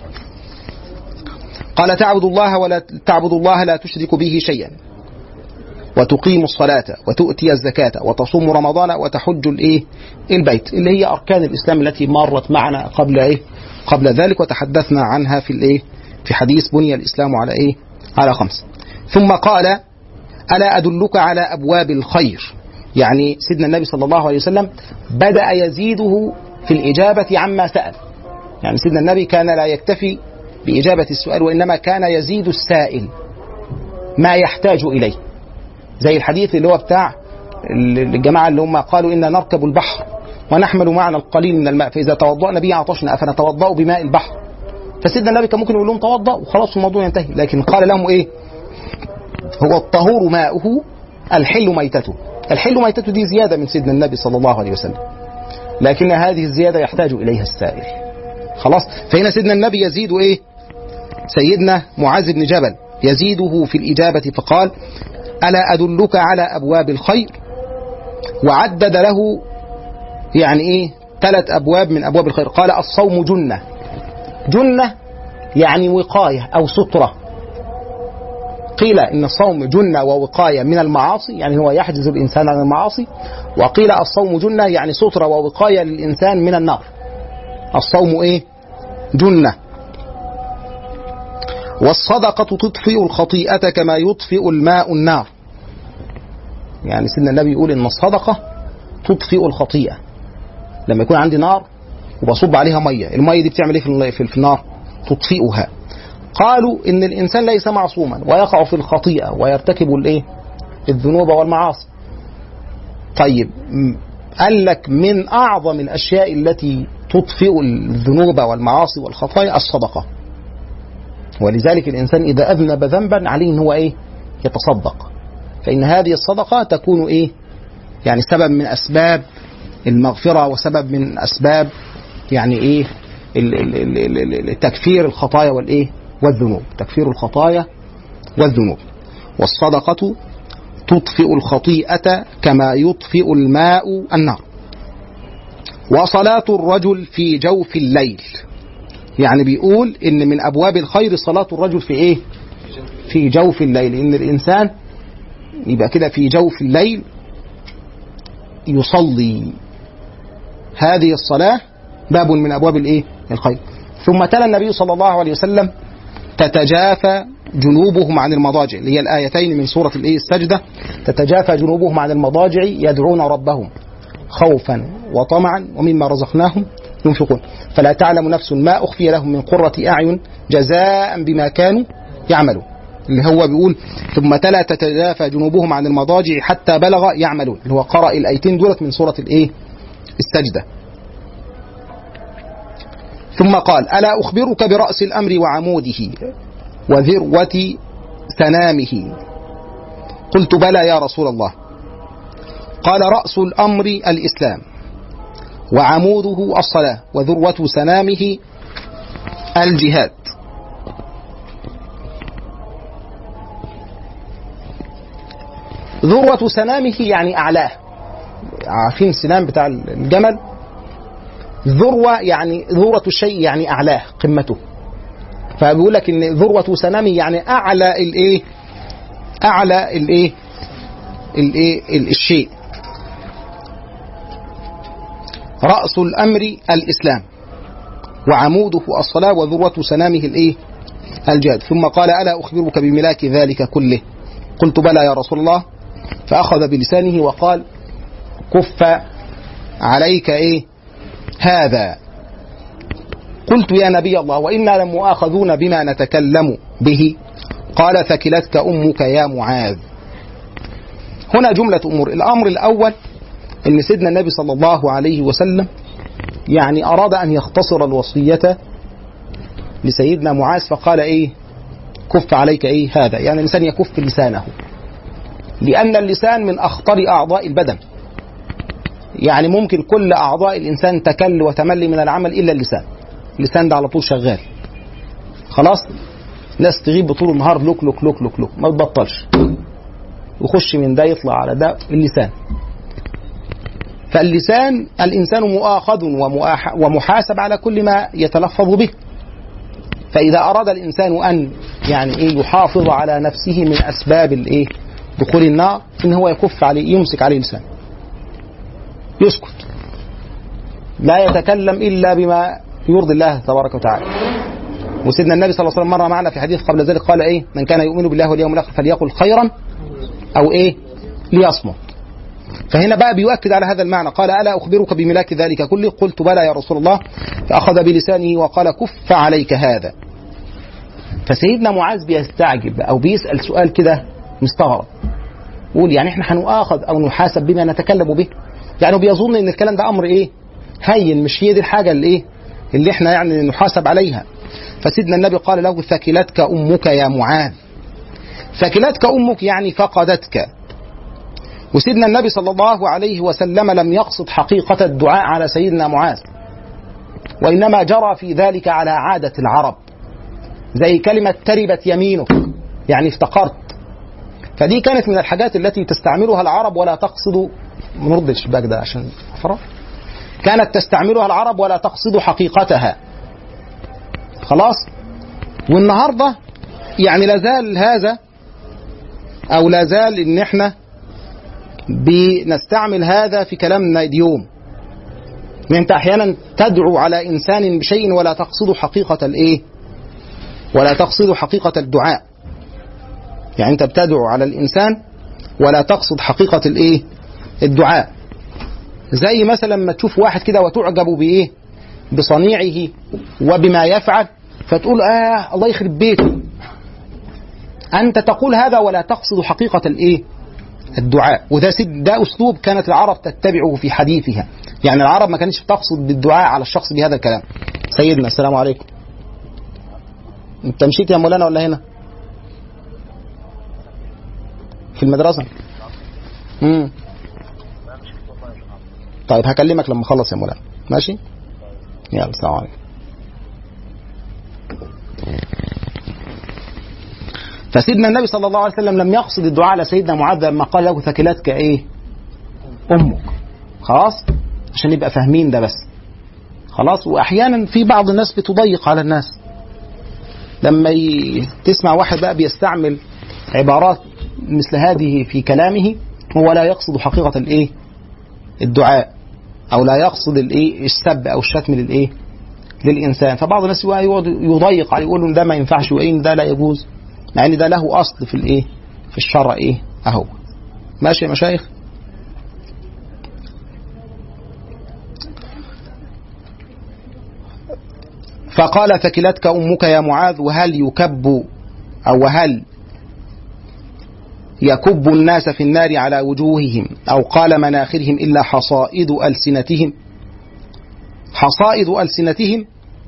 قال تعبد الله ولا تعبد الله لا تشرك به شيئا وتقيم الصلاة وتؤتي الزكاة وتصوم رمضان وتحج الايه البيت اللي هي أركان الإسلام التي مرت معنا قبل ايه قبل ذلك وتحدثنا عنها في الايه في حديث بني الإسلام على ايه على خمس ثم قال ألا أدلك على أبواب الخير يعني سيدنا النبي صلى الله عليه وسلم بدأ يزيده في الإجابة عما سأل يعني سيدنا النبي كان لا يكتفي بإجابة السؤال وإنما كان يزيد السائل ما يحتاج إليه زي الحديث اللي هو بتاع الجماعة اللي هم قالوا إنا نركب البحر ونحمل معنا القليل من الماء فإذا توضأنا به عطشنا أفنتوضأ بماء البحر فسيدنا النبي كان ممكن يقول لهم توضأ وخلاص الموضوع ينتهي لكن قال لهم إيه هو الطهور ماؤه الحل ميتته الحل ميتته دي زيادة من سيدنا النبي صلى الله عليه وسلم لكن هذه الزيادة يحتاج إليها السائل خلاص فهنا سيدنا النبي يزيد إيه سيدنا معاذ بن جبل يزيده في الإجابة فقال ألا أدلك على أبواب الخير وعدد له يعني إيه ثلاث أبواب من أبواب الخير قال الصوم جنة جنة يعني وقاية أو سترة قيل إن الصوم جنة ووقاية من المعاصي يعني هو يحجز الإنسان عن المعاصي وقيل الصوم جنة يعني سترة ووقاية للإنسان من النار الصوم إيه جنة والصدقة تطفئ الخطيئة كما يطفئ الماء النار يعني سيدنا النبي يقول إن الصدقة تطفئ الخطيئة لما يكون عندي نار وبصب عليها مية المية دي بتعمل ايه في في النار تطفئها قالوا ان الانسان ليس معصوما ويقع في الخطيئة ويرتكب الايه الذنوب والمعاصي طيب قال لك من اعظم الاشياء التي تطفئ الذنوب والمعاصي والخطايا الصدقة ولذلك الانسان اذا اذنب ذنبا عليه ان هو ايه يتصدق فان هذه الصدقة تكون ايه يعني سبب من اسباب المغفرة وسبب من أسباب يعني إيه تكفير الخطايا والإيه والذنوب تكفير الخطايا والذنوب والصدقة تطفئ الخطيئة كما يطفئ الماء النار وصلاة الرجل في جوف الليل يعني بيقول إن من أبواب الخير صلاة الرجل في إيه في جوف الليل إن الإنسان يبقى كده في جوف الليل يصلي هذه الصلاة باب من أبواب الإيه؟ الخير ثم تلا النبي صلى الله عليه وسلم تتجافى جنوبهم عن المضاجع اللي هي الآيتين من سورة الإيه السجدة تتجافى جنوبهم عن المضاجع يدعون ربهم خوفا وطمعا ومما رزقناهم ينفقون فلا تعلم نفس ما أخفي لهم من قرة أعين جزاء بما كانوا يعملون اللي هو بيقول ثم تلا تتجافى جنوبهم عن المضاجع حتى بلغ يعملون اللي هو قرأ الآيتين دولت من سورة الإيه السجدة ثم قال ألا أخبرك برأس الأمر وعموده وذروة سنامه قلت بلى يا رسول الله قال رأس الأمر الإسلام وعموده الصلاة وذروة سنامه الجهاد ذروة سنامه يعني أعلاه عارفين السنام بتاع الجمل ذروة يعني ذروة الشيء يعني أعلاه قمته فبيقول لك ان ذروة سنامه يعني أعلى الإيه أعلى الإيه الإيه الشيء رأس الأمر الإسلام وعموده الصلاة وذروة سنامه الإيه الجهاد ثم قال ألا أخبرك بملاك ذلك كله قلت بلى يا رسول الله فأخذ بلسانه وقال كف عليك إيه هذا قلت يا نبي الله وإنا لمؤاخذون بما نتكلم به قال ثكلتك أمك يا معاذ هنا جملة أمور الأمر الأول أن سيدنا النبي صلى الله عليه وسلم يعني أراد أن يختصر الوصية لسيدنا معاذ فقال إيه كف عليك إيه هذا يعني الإنسان يكف لسانه لأن اللسان من أخطر أعضاء البدن يعني ممكن كل أعضاء الإنسان تكل وتملي من العمل إلا اللسان اللسان ده على طول شغال خلاص ناس تغيب طول النهار لوك لوك لوك لوك لوك ما تبطلش يخش من ده يطلع على ده اللسان فاللسان الإنسان مؤاخذ ومحاسب على كل ما يتلفظ به فإذا أراد الإنسان أن يعني إيه يحافظ على نفسه من أسباب الإيه دخول النار إن هو يكف عليه يمسك عليه لسانه يسكت لا يتكلم إلا بما يرضي الله تبارك وتعالى وسيدنا النبي صلى الله عليه وسلم مر معنا في حديث قبل ذلك قال ايه من كان يؤمن بالله واليوم الاخر فليقل خيرا او ايه ليصمت فهنا بقى بيؤكد على هذا المعنى قال الا اخبرك بملاك ذلك كله قلت بلى يا رسول الله فاخذ بلسانه وقال كف عليك هذا فسيدنا معاذ بيستعجب او بيسال سؤال كده مستغرب يقول يعني احنا هنؤاخذ او نحاسب بما نتكلم به يعني بيظن ان الكلام ده امر ايه هين مش هي دي الحاجه اللي ايه اللي احنا يعني نحاسب عليها فسيدنا النبي قال له ثكلتك امك يا معاذ ثكلتك امك يعني فقدتك وسيدنا النبي صلى الله عليه وسلم لم يقصد حقيقه الدعاء على سيدنا معاذ وانما جرى في ذلك على عاده العرب زي كلمه تربت يمينك يعني افتقرت فدي كانت من الحاجات التي تستعملها العرب ولا تقصد نرد الشباك ده عشان فرق كانت تستعملها العرب ولا تقصد حقيقتها خلاص والنهارده يعني لازال هذا او لازال ان احنا بنستعمل هذا في كلامنا اليوم انت احيانا تدعو على انسان بشيء ولا تقصد حقيقه الايه ولا تقصد حقيقه الدعاء يعني انت بتدعو على الانسان ولا تقصد حقيقه الايه الدعاء زي مثلا لما تشوف واحد كده وتعجب بايه بصنيعه وبما يفعل فتقول اه الله يخرب بيته انت تقول هذا ولا تقصد حقيقه الايه الدعاء وده ده اسلوب كانت العرب تتبعه في حديثها يعني العرب ما كانتش بتقصد بالدعاء على الشخص بهذا الكلام سيدنا السلام عليكم انت مشيت يا مولانا ولا هنا في المدرسه امم طيب هكلمك لما اخلص يا مولانا ماشي يلا السلام عليكم فسيدنا النبي صلى الله عليه وسلم لم يقصد الدعاء على سيدنا معاذ لما قال له ثكلتك ايه امك خلاص عشان نبقى فاهمين ده بس خلاص واحيانا في بعض الناس بتضيق على الناس لما ي... تسمع واحد بقى بيستعمل عبارات مثل هذه في كلامه هو لا يقصد حقيقة الايه الدعاء او لا يقصد الايه السب او الشتم للايه للانسان فبعض الناس يقعد يضيق عليه يقول ده ما ينفعش وان ده لا يجوز مع ان ده له اصل في الايه في الشرع ايه اهو ماشي يا مشايخ فقال ثكلتك أمك يا معاذ وهل يكب أو وهل يكب الناس في النار على وجوههم أو قال مناخرهم إلا حصائد ألسنتهم حصائد ألسنتهم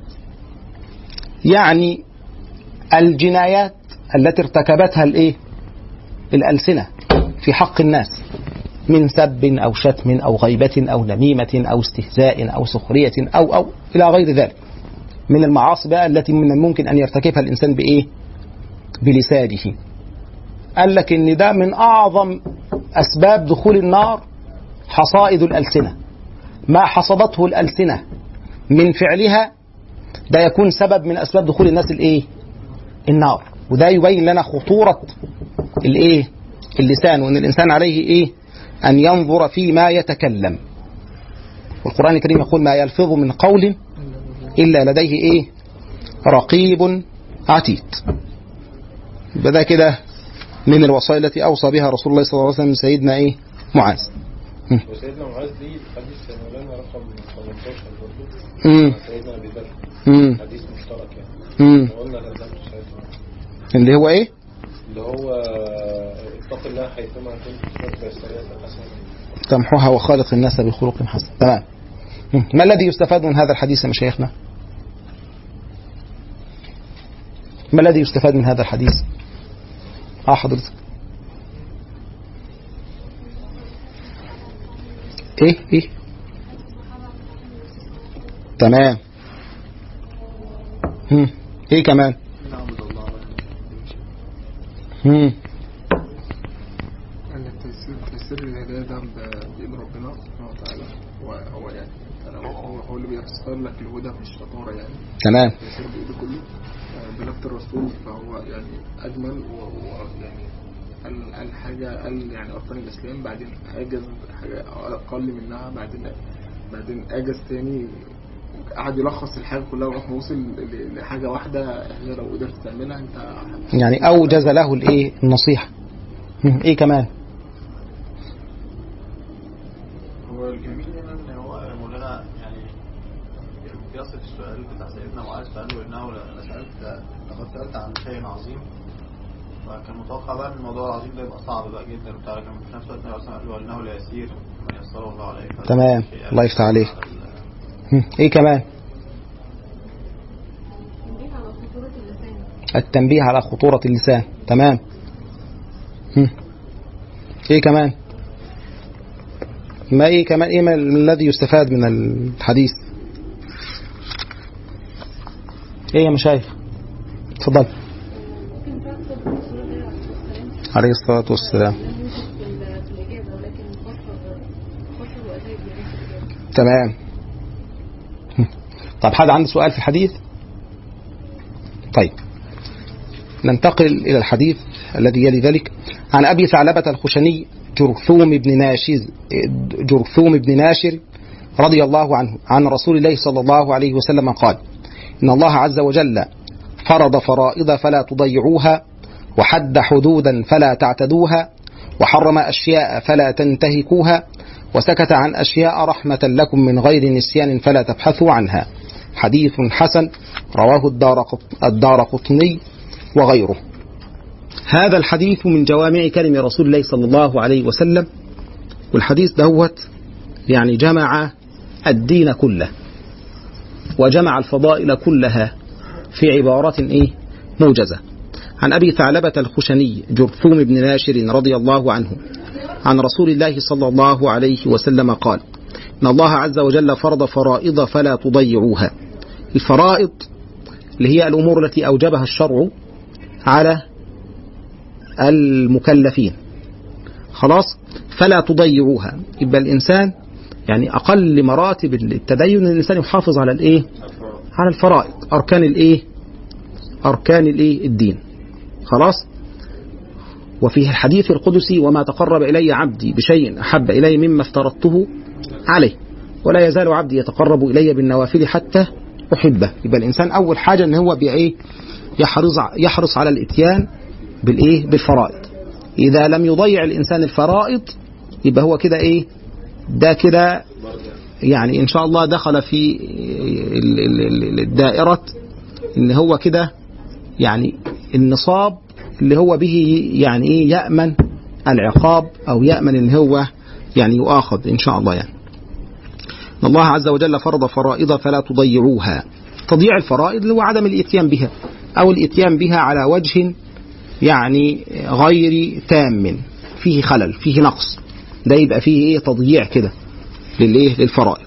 يعني الجنايات التي ارتكبتها الايه الألسنة في حق الناس من سب أو شتم أو غيبة أو نميمة أو استهزاء أو سخرية أو أو إلى غير ذلك من المعاصي بقى التي من الممكن أن يرتكبها الإنسان بإيه بلسانه قال لك إن ده من أعظم أسباب دخول النار حصائد الألسنة ما حصدته الألسنة من فعلها ده يكون سبب من أسباب دخول الناس الإيه النار وده يبين لنا خطورة الإيه اللسان وأن الإنسان عليه إيه أن ينظر فيما يتكلم والقرآن الكريم يقول ما يلفظ من قول إلا لديه إيه رقيب عتيد يبقى ده كده من الوصايا التي أوصى بها رسول الله صلى الله عليه وسلم سيدنا إيه معاذ وسيدنا معاذ ليه حديث مولانا رقم 18 برضه مم. سيدنا ابي ذر مم. حديث مشترك يعني مم. قلنا لازمته ساعتها اللي هو إيه اللي هو اتق الله حيثما كنت واتبع السيئات الحسنه تمحوها وخالق الناس بخلق حسن تمام مم. ما الذي يستفاد من هذا الحديث يا مشايخنا ما الذي يستفاد من هذا الحديث اه حضرتك ايه ايه تمام مم. ايه كمان مم. ان التيسير تيسير الهدايه ده ب- بايد ربنا سبحانه وتعالى هو هو يعني أنا هو هو اللي بيختار لك الهدى مش شطاره يعني تمام التيسير بايده كله آه، بنفس الرسول فهو يعني اجمل ويعني قال قال حاجه قال يعني اركان الاسلام بعدين اجز حاجه اقل منها بعدين بعدين اجز تاني قعد يلخص الحاجه كلها لغايه ما وصل ل- لحاجه واحده هي لو قدرت تعملها انت يعني اوجز له الايه النصيحه مم. ايه كمان هو الجميل هنا ان هو مولانا يعني بيصف السؤال بتاع سيدنا معاذ فقال له انه انا سالت لقد سالت عن شيء عظيم فكان متوقع بقى ان الموضوع العظيم ده يبقى صعب بقى جدا وبتاع لكن في نفس الوقت النبي صلى الله عليه وسلم قال له انه ليسير من يسره الله عليه فده تمام. شيء الله يفتح عليك. على ال- مم. ايه كمان تنبيه على خطورة اللسان التنبيه على خطورة اللسان تمام مم. ايه كمان ما ايه كمان ايه ما الذي يستفاد من الحديث ايه يا مشايخ اتفضل ممكن تاخد رسول الله عليه الصلاة والسلام عليه الصلاة والسلام لم يوجد في ال- في الإجابة ولكن فسر فسر وأجاب يعني في الإجابة تمام طب حد عنده سؤال في الحديث طيب ننتقل إلى الحديث الذي يلي ذلك عن أبي ثعلبة الخشني جرثوم بن ناشز جرثوم بن ناشر رضي الله عنه عن رسول الله صلى الله عليه وسلم قال إن الله عز وجل فرض فرائض فلا تضيعوها وحد حدودا فلا تعتدوها وحرم أشياء فلا تنتهكوها وسكت عن أشياء رحمة لكم من غير نسيان فلا تبحثوا عنها حديث حسن رواه الدار قطني وغيره هذا الحديث من جوامع كلم رسول الله صلى الله عليه وسلم والحديث دهوت يعني جمع الدين كله وجمع الفضائل كلها في عبارة إيه موجزة عن أبي ثعلبة الخشني جرثوم بن ناشر رضي الله عنه عن رسول الله صلى الله عليه وسلم قال إن الله عز وجل فرض فرائض فلا تضيعوها الفرائض اللي هي الأمور التي أوجبها الشرع على المكلفين خلاص فلا تضيعوها يبقى الإنسان يعني أقل مراتب التدين أن الإنسان يحافظ على الإيه على الفرائض أركان الإيه أركان الإيه الدين خلاص وفيه الحديث القدسي وما تقرب إلي عبدي بشيء أحب إلي مما افترضته عليه ولا يزال عبدي يتقرب إلي بالنوافل حتى أحبه يبقى الإنسان أول حاجة أن هو بإيه يحرص يحرص على الإتيان بالإيه بالفرائض إذا لم يضيع الإنسان الفرائض يبقى هو كده إيه ده كده يعني إن شاء الله دخل في ال- ال- ال- الدائرة إن هو كده يعني النصاب اللي هو به يعني إيه يأمن العقاب أو يأمن إن هو يعني يؤاخذ إن شاء الله يعني إن الله عز وجل فرض فرائض فلا تضيعوها تضييع الفرائض اللي هو عدم الإتيان بها أو الإتيان بها على وجه يعني غير تام فيه خلل فيه نقص ده يبقى فيه ايه تضييع كده للايه للفرائض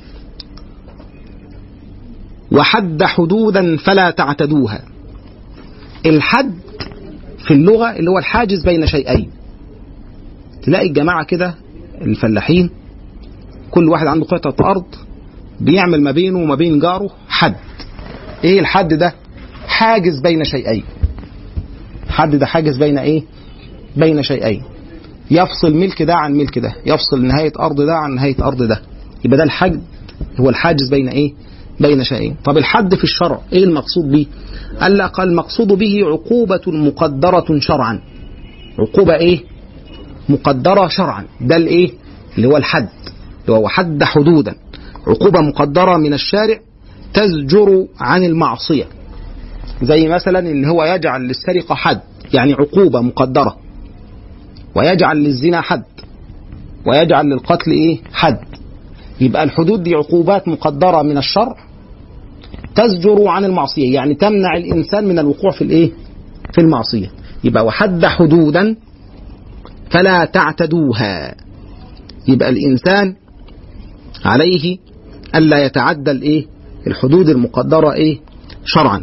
وحد حدودا فلا تعتدوها الحد في اللغة اللي هو الحاجز بين شيئين تلاقي الجماعة كده الفلاحين كل واحد عنده قطعة أرض بيعمل ما بينه وما بين جاره حد ايه الحد ده حاجز بين شيئين حد ده حاجز بين ايه بين شيئين يفصل ملك ده عن ملك ده يفصل نهاية أرض ده عن نهاية أرض ده يبقى ده الحد هو الحاجز بين ايه بين شيئين طب الحد في الشرع ايه المقصود به قال لك المقصود به عقوبة مقدرة شرعا عقوبة ايه مقدرة شرعا ده الايه اللي هو الحد اللي هو حد حدودا عقوبة مقدرة من الشارع تزجر عن المعصية زي مثلا ان هو يجعل للسرقة حد يعني عقوبة مقدرة ويجعل للزنا حد ويجعل للقتل ايه حد يبقى الحدود دي عقوبات مقدرة من الشرع تزجر عن المعصية يعني تمنع الإنسان من الوقوع في الإيه؟ في المعصية يبقى وحد حدودا فلا تعتدوها يبقى الإنسان عليه ألا يتعدى الإيه؟ الحدود المقدرة إيه؟ شرعا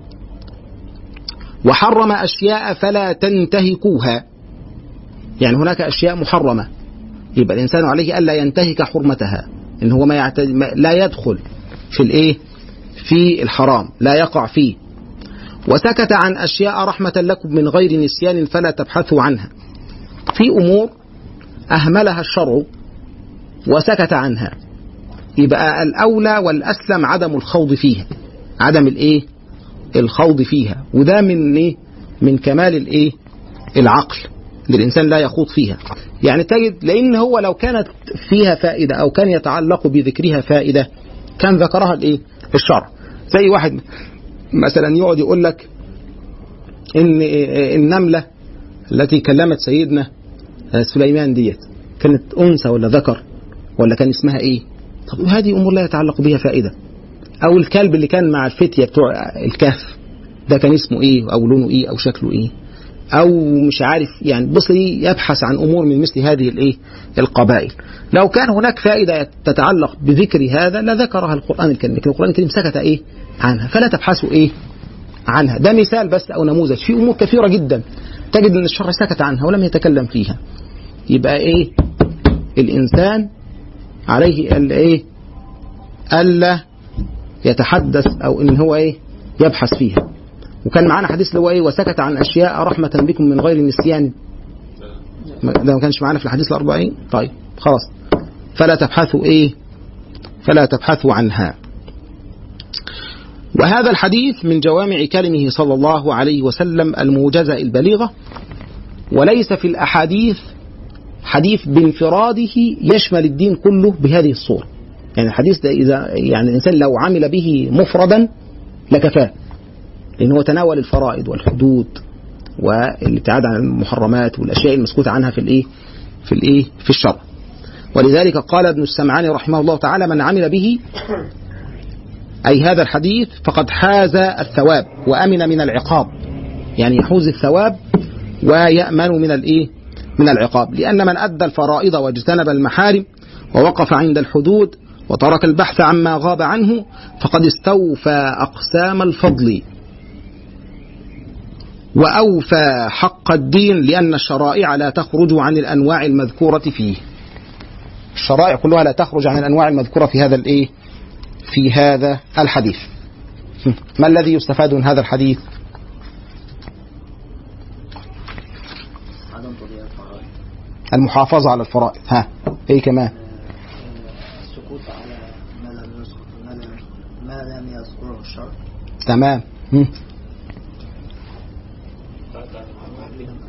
وحرم أشياء فلا تنتهكوها يعني هناك أشياء محرمة يبقى الإنسان عليه ألا ينتهك حرمتها إن هو ما, يعتد... ما لا يدخل في الإيه في الحرام لا يقع فيه وسكت عن أشياء رحمة لكم من غير نسيان فلا تبحثوا عنها في أمور أهملها الشرع وسكت عنها يبقى الأولى والأسلم عدم الخوض فيها عدم الإيه الخوض فيها وده من إيه من كمال الإيه العقل ان الانسان لا يخوض فيها يعني تجد لان هو لو كانت فيها فائده او كان يتعلق بذكرها فائده كان ذكرها الايه الشرع زي واحد مثلا يقعد يقول لك ان النمله التي كلمت سيدنا سليمان ديت كانت انثى ولا ذكر ولا كان اسمها ايه طب هذه امور لا يتعلق بها فائده او الكلب اللي كان مع الفتيه بتوع الكهف ده كان اسمه ايه او لونه ايه او شكله ايه او مش عارف يعني بص يبحث عن امور من مثل هذه الايه القبائل لو كان هناك فائده تتعلق بذكر هذا لذكرها القران الكريم لكن القران الكريم سكت ايه عنها فلا تبحثوا ايه عنها ده مثال بس او نموذج في امور كثيره جدا تجد ان الشرع سكت عنها ولم يتكلم فيها يبقى ايه الانسان عليه الايه الا يتحدث او ان هو ايه يبحث فيها وكان معانا حديث اللي هو ايه وسكت عن اشياء رحمه بكم من غير نسيان ده ما كانش معانا في الحديث الاربعين طيب خلاص فلا تبحثوا ايه فلا تبحثوا عنها وهذا الحديث من جوامع كلمه صلى الله عليه وسلم الموجزة البليغة وليس في الأحاديث حديث بانفراده يشمل الدين كله بهذه الصورة يعني الحديث ده إذا يعني الإنسان لو عمل به مفردا لكفاه لأن هو تناول الفرائض والحدود والابتعاد عن المحرمات والأشياء المسكوت عنها في الإيه في الإيه في الشرع ولذلك قال ابن السمعاني رحمه الله تعالى من عمل به أي هذا الحديث فقد حاز الثواب وأمن من العقاب يعني يحوز الثواب ويأمن من الإيه من العقاب لأن من أدى الفرائض واجتنب المحارم ووقف عند الحدود وترك البحث عما غاب عنه فقد استوفى أقسام الفضل وأوفى حق الدين لأن الشرائع لا تخرج عن الأنواع المذكورة فيه الشرائع كلها لا تخرج عن الأنواع المذكورة في هذا الإيه في هذا الحديث ما الذي يستفاد من هذا الحديث عدم تضييع الفرائض المحافظة على الفرائض ها ايه كمان السكوت على ما لم يذكر ما لم ما لم يذكره الشرع تمام هم.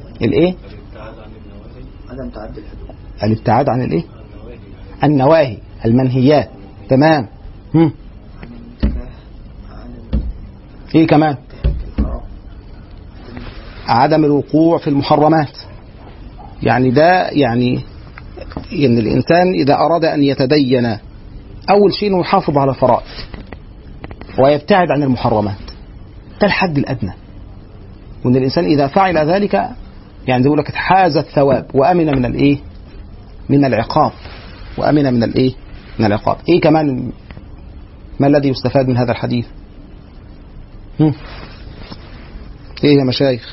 الايه عدم تعدي الحدود الابتعاد عن الايه النواهي المنهيات تمام هم. ايه كمان عدم الوقوع في المحرمات يعني ده يعني ان الانسان اذا اراد ان يتدين اول شيء انه يحافظ على الفرائض ويبتعد عن المحرمات ده الحد الادنى وان الانسان اذا فعل ذلك يعني زي ما لك حاز الثواب وامن من الايه؟ من العقاب وامن من الايه؟ من العقاب ايه كمان ما الذي يستفاد من هذا الحديث؟ هم؟ ايه يا مشايخ؟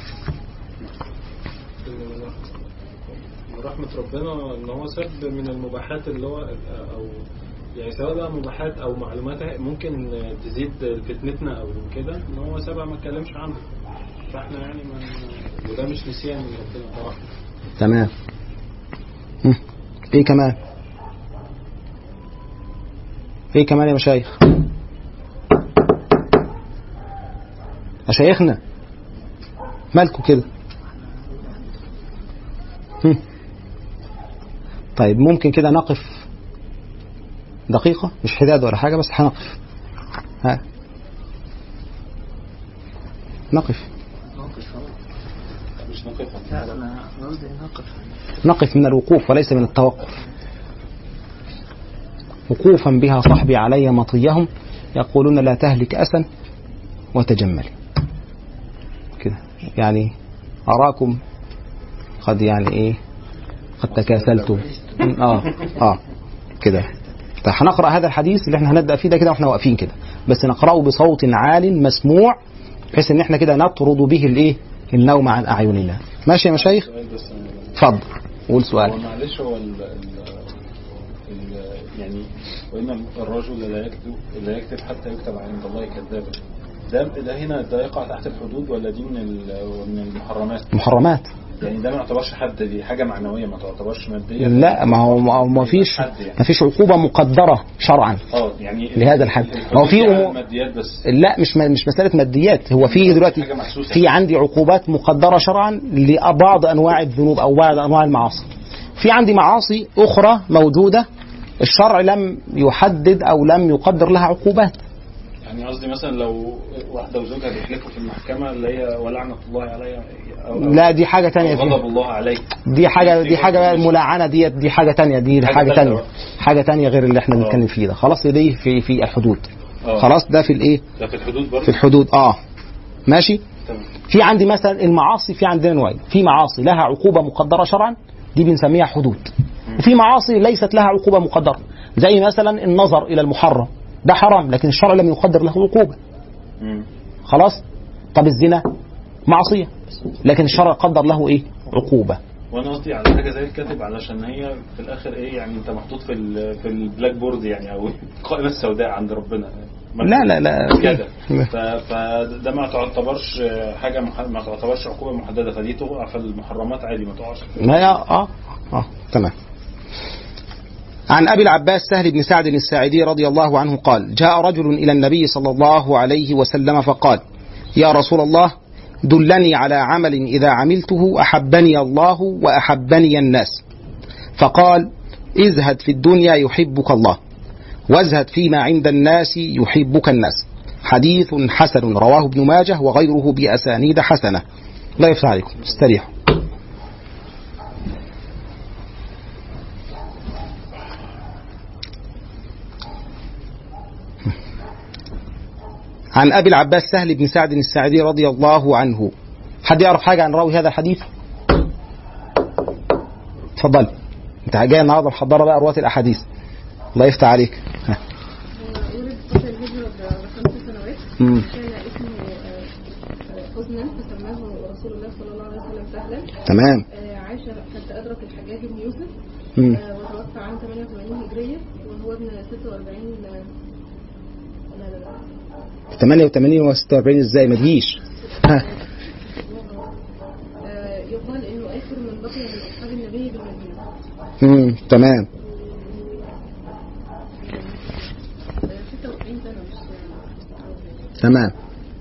من رحمة ربنا ان هو سب من المباحات اللي هو او يعني سواء بقى مباحات او معلومات ممكن تزيد فتنتنا او كده ان هو سابها ما اتكلمش عنها فاحنا يعني من وده مش نسيان من ربنا طبعا تمام هم. ايه كمان؟ ايه كمان يا مشايخ؟ مشايخنا مالكوا كده؟ هم. طيب ممكن كده نقف دقيقة مش حداد ولا حاجة بس هنقف ها نقف مش نقف لا انا قصدي نقف نقف من الوقوف وليس من التوقف وقوفا بها صحبي علي مطيهم يقولون لا تهلك أسا وتجملي كده يعني أراكم قد يعني إيه قد تكاسلتم اه اه كده طيب هنقرا هذا الحديث اللي احنا هنبدا فيه ده كده واحنا واقفين كده بس نقراه بصوت عال مسموع بحيث ان احنا كده نطرد به الايه النوم عن اعيننا ماشي يا مشايخ سؤال بس اتفضل قول هو سؤال معلش هو ال ال ال يعني وإن الرجل لا يكتب لا يكتب حتى يكتب عند الله كذابا ده ده هنا ده يقع تحت الحدود ولا دي من ال- من المحرمات محرمات يعني ده ما يعتبرش حد دي حاجه معنويه ما تعتبرش ماديه لا ما هو ما هو ما فيش حد يعني. ما فيش عقوبه مقدره شرعا اه يعني لهذا الحد. الحدود هو في دي على أمور- الماديات بس لا مش مش مساله ماديات هو في دلوقتي حاجة محسوسة. في عندي عقوبات مقدره شرعا لبعض انواع الذنوب او بعض انواع المعاصي في عندي معاصي اخرى موجوده الشرع لم يحدد او لم يقدر لها عقوبات يعني قصدي مثلا لو واحده وزوجها بيحلفوا في المحكمه اللي هي ولعنه الله عليا أو- أو- لا دي حاجه أو تانية غضب دي, الله عليك دي حاجه دي حاجه بقى الملاعنه ديت دي حاجه تانية دي حاجة حاجه تالتة تانية بقى. حاجه تانية غير اللي احنا آه. بنتكلم فيه ده خلاص دي في في الحدود آه. خلاص ده في الايه ده في الحدود برضه في الحدود اه ماشي تمام. في عندي مثلا المعاصي في عندنا نوعين في معاصي لها عقوبة مقدرة شرعا دي بنسميها حدود وفي معاصي ليست لها عقوبة مقدرة زي مثلا النظر إلى المحرم ده حرام لكن الشرع لم يقدر له عقوبة مم. خلاص طب الزنا معصية لكن الشرع قدر له إيه عقوبة وانا قصدي على حاجه زي الكاتب علشان هي في الاخر ايه يعني انت محطوط في ال في البلاك بورد يعني او القائمه السوداء عند ربنا لا لا لا كده ف- فده ما تعتبرش حاجه مح- ما تعتبرش عقوبه محدده فدي تقع في المحرمات عادي ما تقعش ما هي اه اه تمام عن ابي العباس سهل بن سعد الساعدي رضي الله عنه قال: جاء رجل الى النبي صلى الله عليه وسلم فقال: يا رسول الله دلني على عمل اذا عملته احبني الله واحبني الناس. فقال: ازهد في الدنيا يحبك الله وازهد فيما عند الناس يحبك الناس. حديث حسن رواه ابن ماجه وغيره باسانيد حسنه. لا يفتح عليكم استريحوا. عن ابي العباس سهل بن سعد الساعدي رضي الله عنه حد يعرف حاجه عن راوي هذا الحديث اتفضل انت جاي النهارده محضره بقى رواه الاحاديث الله يفتح عليك ها. هو ولد قبل الهجرة بخمس سنوات مم. كان اسمه آه، آه، حزنا فسماه رسول الله صلى الله عليه وسلم سهلا تمام آه، عاش حتى أدرك الحجاج بن يوسف مم. آه، وتوفى عام 88 هجرية وهو ابن 46 آه، لا لا لا 88 و 46 ازاي ما تجيش ها آه، يقال انه اخر من بقي من اصحاب النبي بالمدينه مم. تمام آه، 46 سنه مش تمام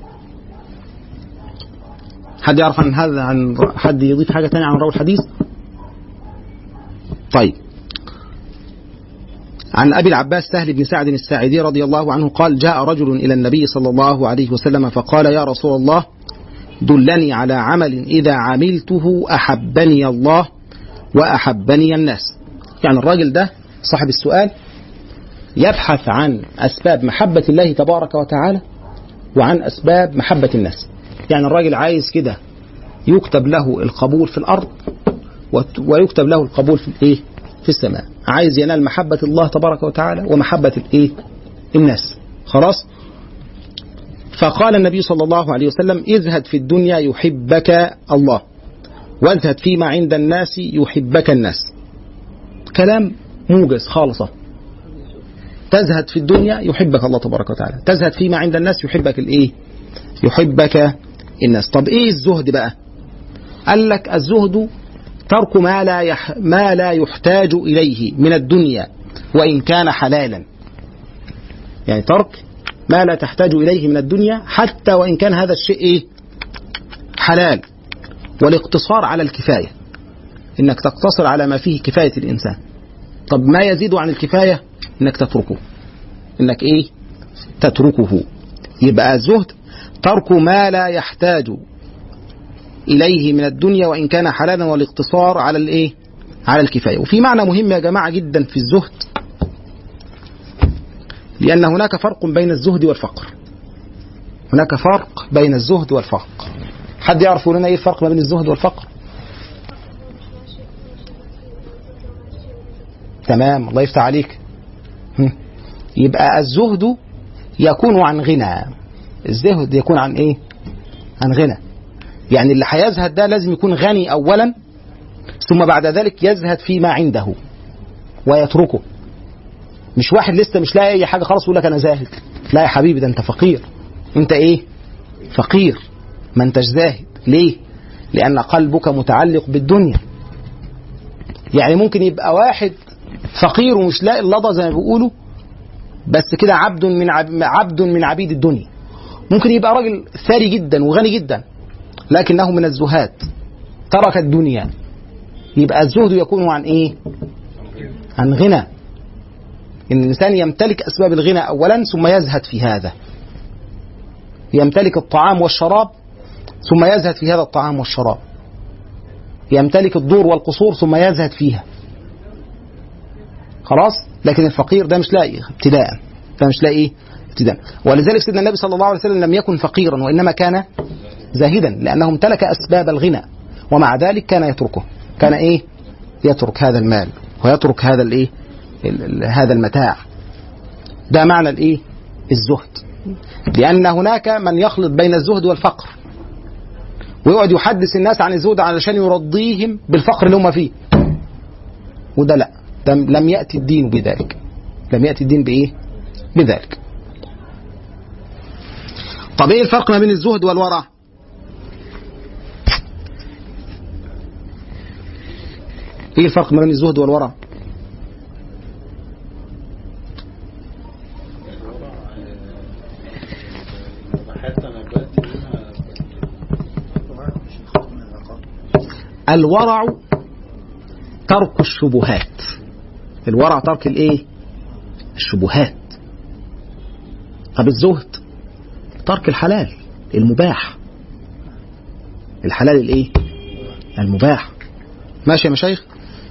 حد يعرف عن هذا عن حد يضيف حاجه ثانيه عن راوي الحديث طيب عن أبي العباس سهل بن سعد الساعدي رضي الله عنه قال جاء رجل إلى النبي صلى الله عليه وسلم فقال يا رسول الله دلني على عمل إذا عملته أحبني الله وأحبني الناس يعني الراجل ده صاحب السؤال يبحث عن أسباب محبة الله تبارك وتعالى وعن أسباب محبة الناس يعني الراجل عايز كده يكتب له القبول في الأرض وت- ويكتب له القبول في الإيه في السماء عايز ينال محبة الله تبارك وتعالى ومحبة الإيه الناس خلاص فقال النبي صلى الله عليه وسلم ازهد في الدنيا يحبك الله وازهد فيما عند الناس يحبك الناس كلام موجز خالصة تزهد في الدنيا يحبك الله تبارك وتعالى تزهد فيما عند الناس يحبك الايه يحبك الناس طب ايه الزهد بقى قال لك الزهد ترك ما لا يح ما لا يحتاج اليه من الدنيا وان كان حلالا يعني ترك ما لا تحتاج اليه من الدنيا حتى وان كان هذا الشيء ايه حلال والاقتصار على الكفايه انك تقتصر على ما فيه كفايه الانسان طب ما يزيد عن الكفايه انك تتركه انك ايه تتركه يبقى الزهد ترك ما لا يحتاج اليه من الدنيا وان كان حلالا والاقتصار على الايه على الكفايه وفي معنى مهم يا جماعه جدا في الزهد لان هناك فرق بين الزهد والفقر هناك فرق بين الزهد والفقر حد يعرف يقول لنا ايه الفرق ما بين الزهد والفقر تمام الله يفتح عليك هم. يبقى الزهد يكون عن غنى الزهد يكون عن ايه عن غنى يعني اللي هيزهد ده لازم يكون غني اولا ثم بعد ذلك يزهد فيما عنده ويتركه مش واحد لسه مش لاقي اي حاجه خلاص يقول لك انا زاهد لا يا حبيبي ده انت فقير انت ايه فقير ما انتش زاهد ليه لان قلبك متعلق بالدنيا يعني ممكن يبقى واحد فقير ومش لاقي اللضا زي ما بيقولوا بس كده عبد من عب... عبد من عبيد الدنيا ممكن يبقى راجل ثري جدا وغني جدا لكنه من الزهاد ترك الدنيا يبقى الزهد يكون عن ايه عن غنى ان الانسان يمتلك اسباب الغنى اولا ثم يزهد في هذا يمتلك الطعام والشراب ثم يزهد في هذا الطعام والشراب يمتلك الدور والقصور ثم يزهد فيها خلاص لكن الفقير ده مش لاقي ابتداء ده مش لاقي ايه ابتداء ولذلك سيدنا النبي صلى الله عليه وسلم لم يكن فقيرا وانما كان زاهدا لانه امتلك اسباب الغنى ومع ذلك كان يتركه كان ايه يترك هذا المال ويترك هذا الايه ال- ال- هذا المتاع ده معنى الايه الزهد لان هناك من يخلط بين الزهد والفقر ويقعد يحدث الناس عن الزهد علشان يرضيهم بالفقر اللي هم فيه وده لا ده لم يأتي الدين بذلك لم يأتي الدين بإيه بذلك طب ايه الفرق ما بين الزهد والورع ايه الفرق ما بين الزهد والورع حتى انا دلوقتي هنا الورع ترك الشبهات الورع ترك الايه الشبهات طب الزهد ترك الحلال المباح الحلال الايه المباح ماشي يا مشايخ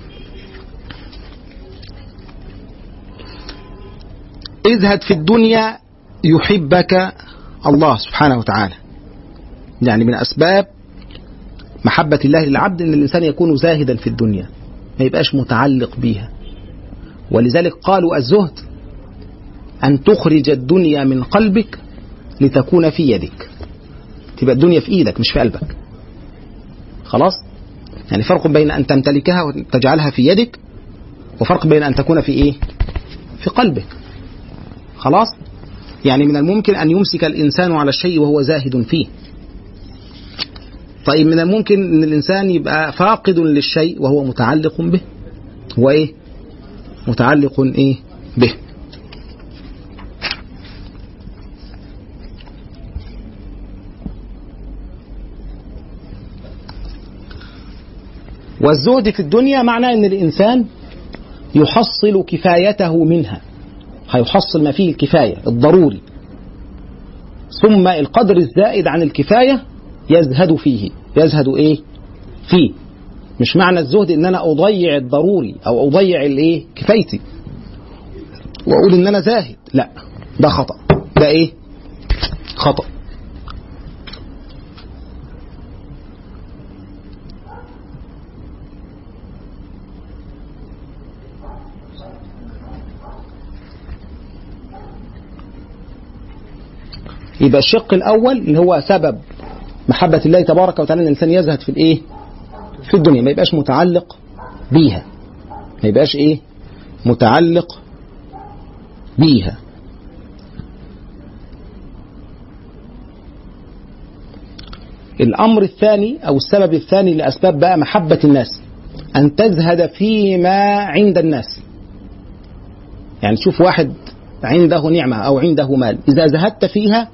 ازهد في الدنيا يحبك الله سبحانه وتعالى يعني من اسباب محبة الله للعبد ان الانسان يكون زاهدا في الدنيا ما يبقاش متعلق بيها ولذلك قالوا الزهد ان تخرج الدنيا من قلبك لتكون في يدك تبقى الدنيا في ايدك مش في قلبك خلاص يعني فرق بين ان تمتلكها وتجعلها في يدك وفرق بين ان تكون في ايه في قلبك خلاص يعني من الممكن ان يمسك الانسان على الشيء وهو زاهد فيه طيب من الممكن ان الانسان يبقى فاقد للشيء وهو متعلق به هو ايه متعلق ايه به والزهد في الدنيا معناه ان الانسان يحصل كفايته منها هيحصل ما فيه الكفاية الضروري ثم القدر الزائد عن الكفاية يزهد فيه يزهد ايه فيه مش معنى الزهد ان انا اضيع الضروري او اضيع الايه كفايتي واقول ان انا زاهد لا ده خطأ ده ايه خطأ يبقى الشق الاول اللي هو سبب محبة الله تبارك وتعالى ان الانسان يزهد في الايه في الدنيا ما يبقاش متعلق بيها ما يبقاش ايه متعلق بيها الأمر الثاني أو السبب الثاني لأسباب بقى محبة الناس أن تزهد فيما عند الناس يعني تشوف واحد عنده نعمة أو عنده مال إذا زهدت فيها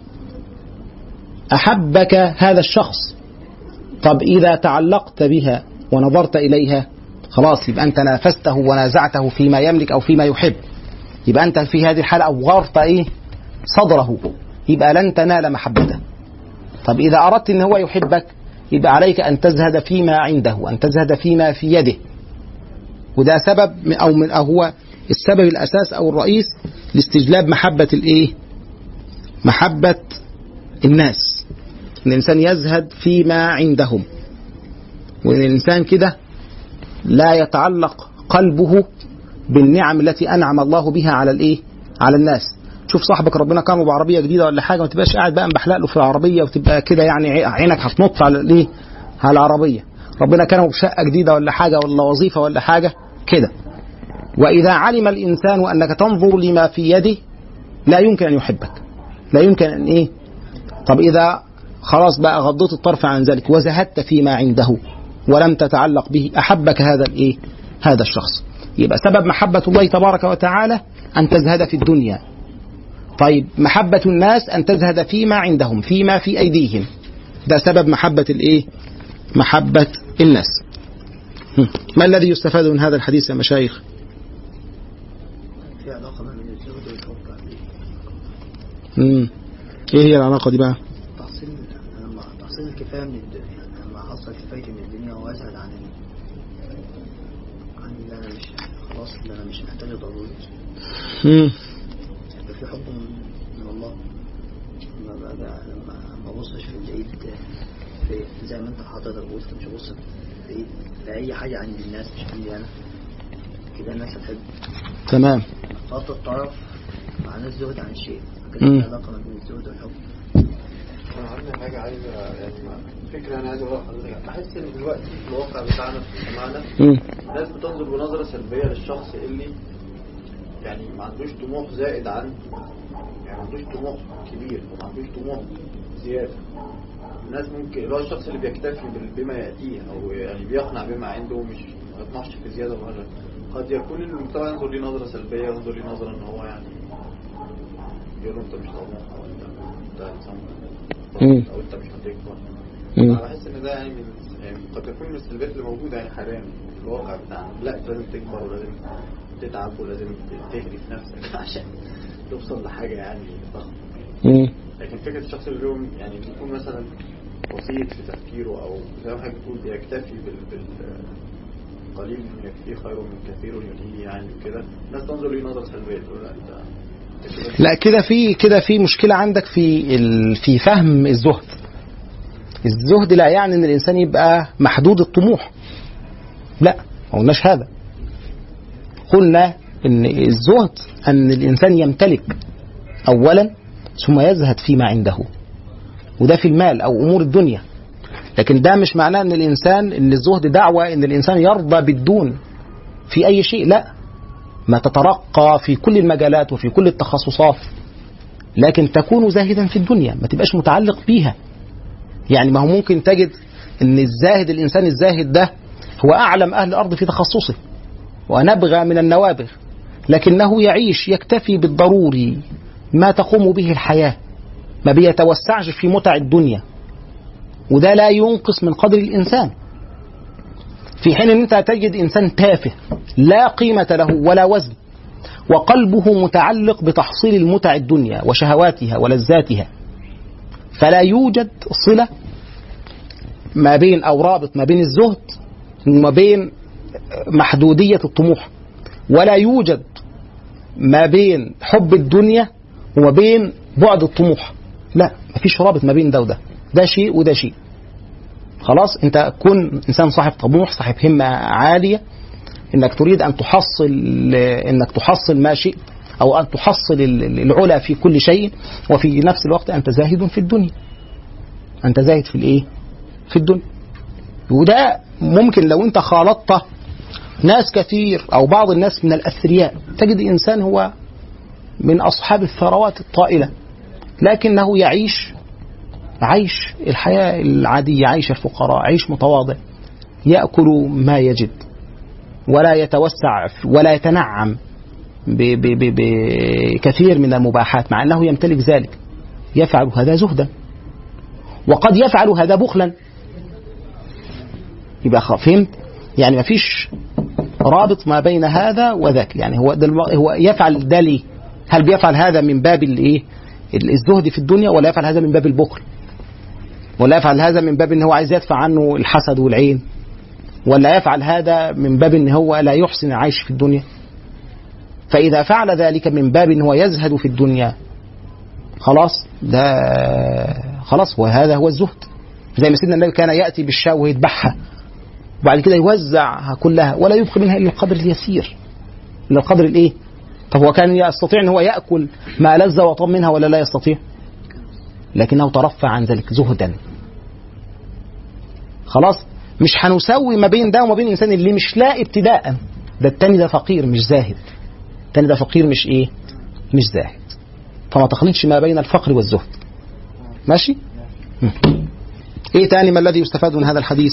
أحبك هذا الشخص طب إذا تعلقت بها ونظرت إليها خلاص يبقى أنت نافسته ونازعته فيما يملك أو فيما يحب يبقى أنت في هذه الحالة أوغرت إيه صدره يبقى لن تنال محبته طب إذا أردت أن هو يحبك يبقى عليك أن تزهد فيما عنده أن تزهد فيما في يده وده سبب أو من أو هو السبب الأساس أو الرئيس لاستجلاب محبة الإيه محبة الناس ان الانسان يزهد فيما عندهم وان الانسان كده لا يتعلق قلبه بالنعم التي انعم الله بها على الايه على الناس شوف صاحبك ربنا كرمه بعربيه جديده ولا حاجه ما تبقاش قاعد بقى مبحلق له في العربيه وتبقى كده يعني عينك هتنط على الايه على العربيه ربنا كرمه بشقه جديده ولا حاجه ولا وظيفه ولا حاجه كده واذا علم الانسان انك تنظر لما في يده لا يمكن ان يحبك لا يمكن ان ايه طب إذا خلاص بقى غضيت الطرف عن ذلك وزهدت فيما عنده ولم تتعلق به أحبك هذا الإيه؟ هذا الشخص يبقى سبب محبة الله تبارك وتعالى أن تزهد في الدنيا طيب محبة الناس أن تزهد فيما عندهم فيما في أيديهم ده سبب محبة الإيه؟ محبة الناس ما الذي يستفاد من هذا الحديث يا مشايخ في علاقة ما بين الزهد والحب مم. ايه هي العلاقة دي بقى تحصيل لما تحصيل الكفاية من الدنيا يعني لما أحصل كفايتي من الدنيا وأزهد عن ال... عن اللي أنا مش خلاص اللي أنا مش محتاجه ضروري مم. يبقى في حب من, من الله لما بقى لما ما أبصش في العيد في زي ما أنت حاطط قلت مش أبص في العيد في أي حاجة عند الناس مش عندي أنا كده الناس هتحب تمام خط الطرف معناه الزهد عن الشيء مم. كده في علاقة ما بين الزهد والحب انا عندي حاجه عايزه يعني فكره انا عايز اقولها لحضرتك بحس ان دلوقتي في الواقع بتاعنا في مجتمعنا مم. الناس بتنظر بنظره سلبيه للشخص اللي يعني ما عندوش طموح زائد عن يعني ما عندوش طموح كبير وما عندوش طموح زياده الناس ممكن اللي هو الشخص اللي بيكتفي بال- بما ياتيه او يعني بيقنع بما عنده مش ما يطمحش في زياده ولا قد يكون المجتمع ينظر ليه نظره سلبيه ينظر ليه نظره ان هو يعني يقول له انت مش طموح او انت انت انسان مم. او انت مش هتكبر مم. انا بحس ان ده يعني من يعني قد يكون من السلبيات اللي موجوده يعني حاليا في الواقع بتاعنا لا انت لازم تكبر ولازم تتعب ولازم تهري في نفسك عشان توصل لحاجه يعني ضخمه مم. لكن فكره الشخص اللي هو يعني بيكون مثلا بسيط في تفكيره او زي ما حضرتك بتقول بيكتفي بال بال قليل من يكفيه خير من كثير يلهيه يعني وكده الناس تنظر ليه نظره سلبيه تقول لا انت انت كده لا كده في كده في مشكلة عندك في ال... في فهم الزهد. الزهد لا يعني ان الانسان يبقى محدود الطموح. لا ما قلناش هذا. قلنا ان الزهد ان الانسان يمتلك اولا ثم يزهد فيما عنده. وده في المال او امور الدنيا. لكن ده مش معناه ان الانسان ان الزهد دعوة ان الانسان يرضى بالدون في اي شيء لا ما تترقى في كل المجالات وفي كل التخصصات لكن تكون زاهدا في الدنيا ما تبقاش متعلق بيها يعني ما هو ممكن تجد ان الزاهد الانسان الزاهد ده هو اعلم اهل الارض في تخصصه ونبغى من النوابغ لكنه يعيش يكتفي بالضروري ما تقوم به الحياه ما بيتوسعش في متع الدنيا وده لا ينقص من قدر الانسان في حين ان انت تجد انسان تافه لا قيمة له ولا وزن وقلبه متعلق بتحصيل المتع الدنيا وشهواتها ولذاتها فلا يوجد صلة ما بين أو رابط ما بين الزهد وما بين محدودية الطموح ولا يوجد ما بين حب الدنيا وما بين بعد الطموح لا مفيش رابط ما بين ده وده ده شيء وده شيء خلاص انت كن انسان صاحب طموح صاحب همه عاليه انك تريد ان تحصل انك تحصل ما شئت او ان تحصل العلا في كل شيء وفي نفس الوقت انت زاهد في الدنيا انت زاهد في الايه في الدنيا وده ممكن لو انت خالطت ناس كثير او بعض الناس من الاثرياء تجد انسان هو من اصحاب الثروات الطائله لكنه يعيش عيش الحياه العاديه عيش الفقراء عيش متواضع ياكل ما يجد ولا يتوسع ولا يتنعم بكثير من المباحات مع انه يمتلك ذلك يفعل هذا زهدا وقد يفعل هذا بخلا يبقى فهمت يعني ما فيش رابط ما بين هذا وذاك يعني هو هو يفعل ده ليه هل بيفعل هذا من باب الايه الزهد في الدنيا ولا يفعل هذا من باب البخل ولا يفعل هذا من باب ان هو عايز يدفع عنه الحسد والعين ولا يفعل هذا من باب ان هو لا يحسن العيش في الدنيا فاذا فعل ذلك من باب ان هو يزهد في الدنيا خلاص ده خلاص وهذا هو الزهد زي ما سيدنا النبي كان ياتي بالشاة ويذبحها وبعد كده يوزعها كلها ولا يبقي منها الا القدر اليسير الا القدر الايه طب هو كان يستطيع ان هو ياكل ما لذ وطاب منها ولا لا يستطيع لكنه ترفع عن ذلك زهدا خلاص مش هنسوي ما بين ده وما بين الانسان اللي مش لاقي ابتداء ده التاني ده فقير مش زاهد التاني ده فقير مش ايه مش زاهد فما تخلطش ما بين الفقر والزهد ماشي م. ايه تاني ما الذي يستفاد من هذا الحديث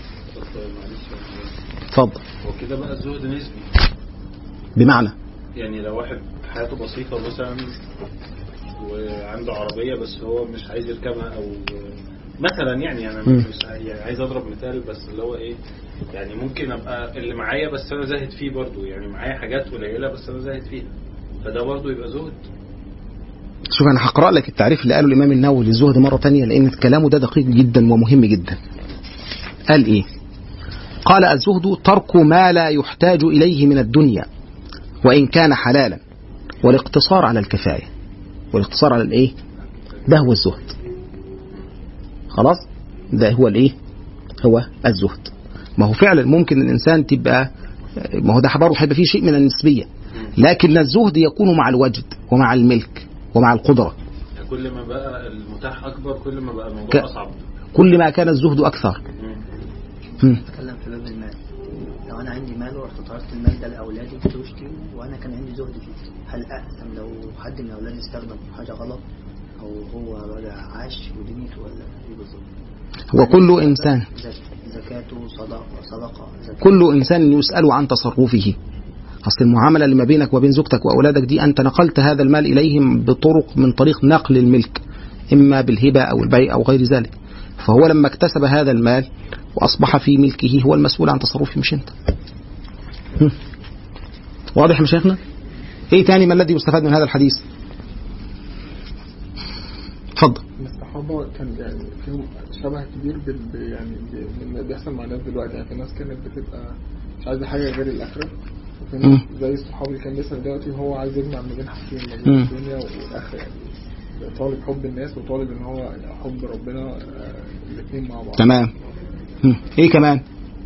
اتفضل هو كده بقى الزهد نسبي بمعنى يعني لو واحد حياته بسيطة مثلا وعنده عربية بس هو مش عايز يركبها أو مثلا يعني أنا مم. مش يعني عايز أضرب مثال بس اللي هو إيه يعني ممكن أبقى اللي معايا بس أنا زاهد فيه برضو يعني معايا حاجات قليلة بس أنا زاهد فيها فده برضو يبقى زهد شوف انا هقرا لك التعريف اللي قاله الامام النووي للزهد مره تانية لان كلامه ده دقيق جدا ومهم جدا قال ايه قال الزهد ترك ما لا يحتاج اليه من الدنيا وان كان حلالا والاقتصار على الكفايه والاقتصار على الايه ده هو الزهد خلاص ده هو الايه هو الزهد ما هو فعلا ممكن الانسان تبقى ما هو ده برضه هيبقى فيه شيء من النسبيه لكن الزهد يكون مع الوجد ومع الملك ومع القدره يعني كل ما بقى المتاح أكبر كل ما بقى ك- الموضوع أصعب كل ما كان الزهد اكثر مم. مم. اتكلم في باب المال لو انا عندي مال ورحت طلبت المال ده لاولادي وزوجتي وانا كان عندي زهد فيه هل اقسم لو حد من اولادي استخدم حاجه غلط او هو بقى عاش ودنيته ولا ايه بالظبط وكل انسان زك- زكاته صدقه صدقه زكاة. كل انسان يسال عن تصرفه اصل المعامله اللي ما بينك وبين زوجتك واولادك دي انت نقلت هذا المال اليهم بطرق من طريق نقل الملك اما بالهبه او البيع او غير ذلك فهو لما اكتسب هذا المال واصبح في ملكه هو المسؤول عن تصرفه مش انت هم. واضح يا شيخنا ايه تاني ما الذي يستفاد من هذا الحديث اتفضل ان الصحابه كان يعني فيهم شبه كبير بال ب- يعني ب- من اللي بيحصل مع الناس دلوقتي يعني في ناس كانت بتبقى مش عايزه حاجه غير الاخره وفي مم. ناس زي الصحابي اللي كان بيسال دلوقتي هو عايز يجمع ما بين حاجتين ما بين مم. الدنيا والاخره يعني طالب حب الناس وطالب ان هو حب ربنا الاثنين مع بعض تمام هم. ايه كمان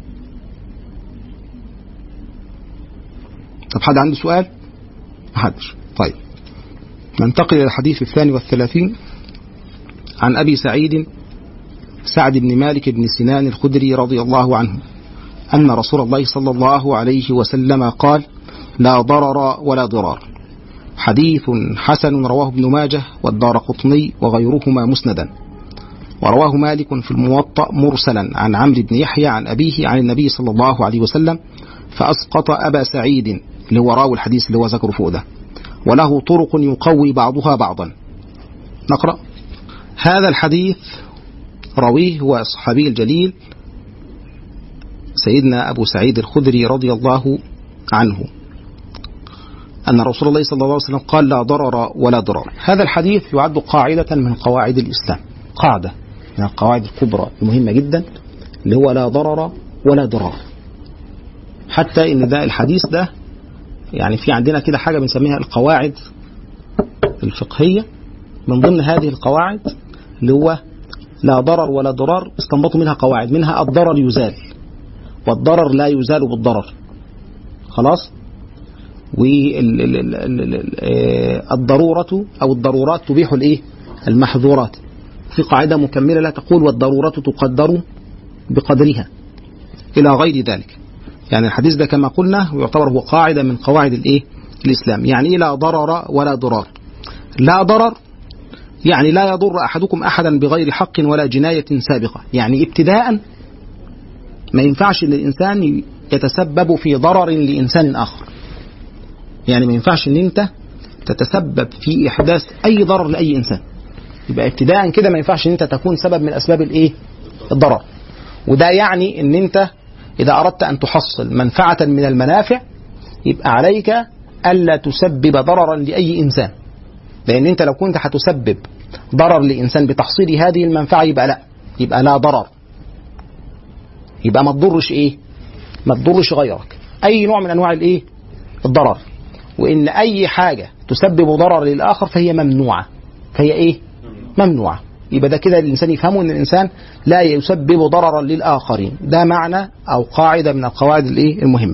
طب حد عنده سؤال محدش طيب ننتقل إلى الحديث الثاني والثلاثين عن أبي سعيد سعد بن مالك بن سنان الخدري رضي الله عنه أن رسول الله صلى الله عليه وسلم قال لا ضرر ولا ضرار حديث حسن رواه ابن ماجه والدار قطني وغيرهما مسندا ورواه مالك في الموطأ مرسلا عن عمرو بن يحيى عن أبيه عن النبي صلى الله عليه وسلم فأسقط أبا سعيد اللي هو راوي الحديث اللي هو ذكره فوق ده وله طرق يقوي بعضها بعضا نقرأ هذا الحديث رويه هو الصحابي الجليل سيدنا أبو سعيد الخدري رضي الله عنه أن رسول الله صلى الله عليه وسلم قال لا ضرر ولا ضرار هذا الحديث يعد قاعدة من قواعد الإسلام قاعدة من القواعد الكبرى المهمة جدا اللي هو لا ضرر ولا ضرار حتى ان ده الحديث ده يعني في عندنا كده حاجه بنسميها القواعد الفقهيه من ضمن هذه القواعد اللي هو لا ضرر ولا ضرار استنبطوا منها قواعد منها الضرر يزال والضرر لا يزال بالضرر خلاص والضرورة أو الضرورات تبيح الإيه؟ المحظورات في قاعدة مكملة لا تقول والضرورة تقدر بقدرها إلى غير ذلك يعني الحديث ده كما قلنا يعتبر هو قاعدة من قواعد الإيه؟ الإسلام يعني لا ضرر ولا ضرار لا ضرر يعني لا يضر أحدكم أحدا بغير حق ولا جناية سابقة يعني ابتداء ما ينفعش ان الانسان يتسبب في ضرر لانسان اخر يعني ما ينفعش ان انت تتسبب في احداث اي ضرر لاي انسان يبقى ابتداء كده ما ينفعش ان انت تكون سبب من اسباب الايه الضرر وده يعني ان انت اذا اردت ان تحصل منفعه من المنافع يبقى عليك الا تسبب ضررا لاي انسان لان انت لو كنت هتسبب ضرر لانسان بتحصيل هذه المنفعه يبقى لا يبقى لا ضرر يبقى ما تضرش ايه ما تضرش غيرك اي نوع من انواع الايه الضرر وان اي حاجه تسبب ضرر للاخر فهي ممنوعه فهي ايه ممنوعه يبقى ده كده الانسان يفهمه ان الانسان لا يسبب ضررا للاخرين ده معنى او قاعده من القواعد الايه المهمه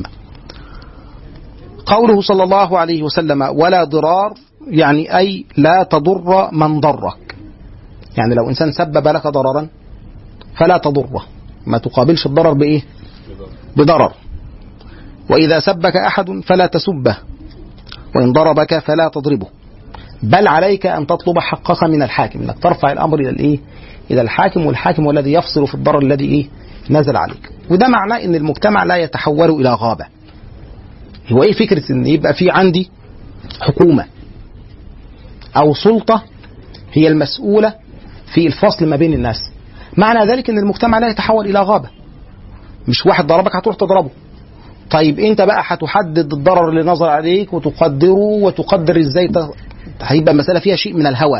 قوله صلى الله عليه وسلم ولا ضرار يعني اي لا تضر من ضرك يعني لو انسان سبب لك ضررا فلا تضره ما تقابلش الضرر بايه بضرر واذا سبك احد فلا تسبه وان ضربك فلا تضربه بل عليك ان تطلب حقك من الحاكم انك ترفع الامر الى الايه الى الحاكم والحاكم هو الذي يفصل في الضرر الذي ايه نزل عليك وده معناه ان المجتمع لا يتحول الى غابه هو ايه فكره ان يبقى في عندي حكومه او سلطه هي المسؤوله في الفصل ما بين الناس معنى ذلك ان المجتمع لا يتحول الى غابه مش واحد ضربك هتروح تضربه طيب انت بقى هتحدد الضرر اللي نظر عليك وتقدره وتقدر ازاي ت... هيبقى المساله فيها شيء من الهوى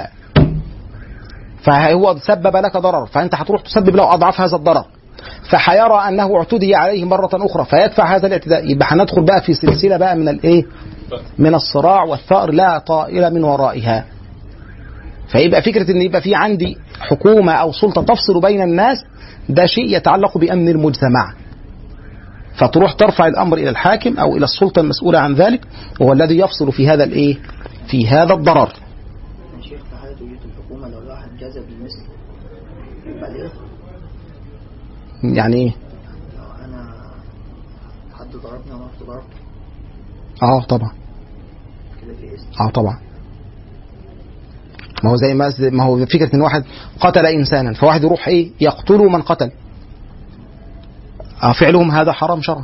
فهو سبب لك ضرر فانت هتروح تسبب له اضعاف هذا الضرر فحيرى انه اعتدي عليه مره اخرى فيدفع هذا الاعتداء يبقى هندخل بقى في سلسله بقى من الايه من الصراع والثأر لا طائل من ورائها فيبقى فكرة ان يبقى في عندي حكومة او سلطة تفصل بين الناس ده شيء يتعلق بامن المجتمع فتروح ترفع الامر الى الحاكم او الى السلطة المسؤولة عن ذلك وهو الذي يفصل في هذا الايه في هذا الضرر يا شيخ في حالة وجود الحكومة لو الواحد جذب المثل يبقى ليه يعني ايه لو انا حد ضربني وانا رحت ضربته اه طبعا كده في اسم اه طبعا ما هو زي ما ما هو فكره ان واحد قتل انسانا فواحد يروح ايه يقتل من قتل آه فعلهم هذا حرام شرعا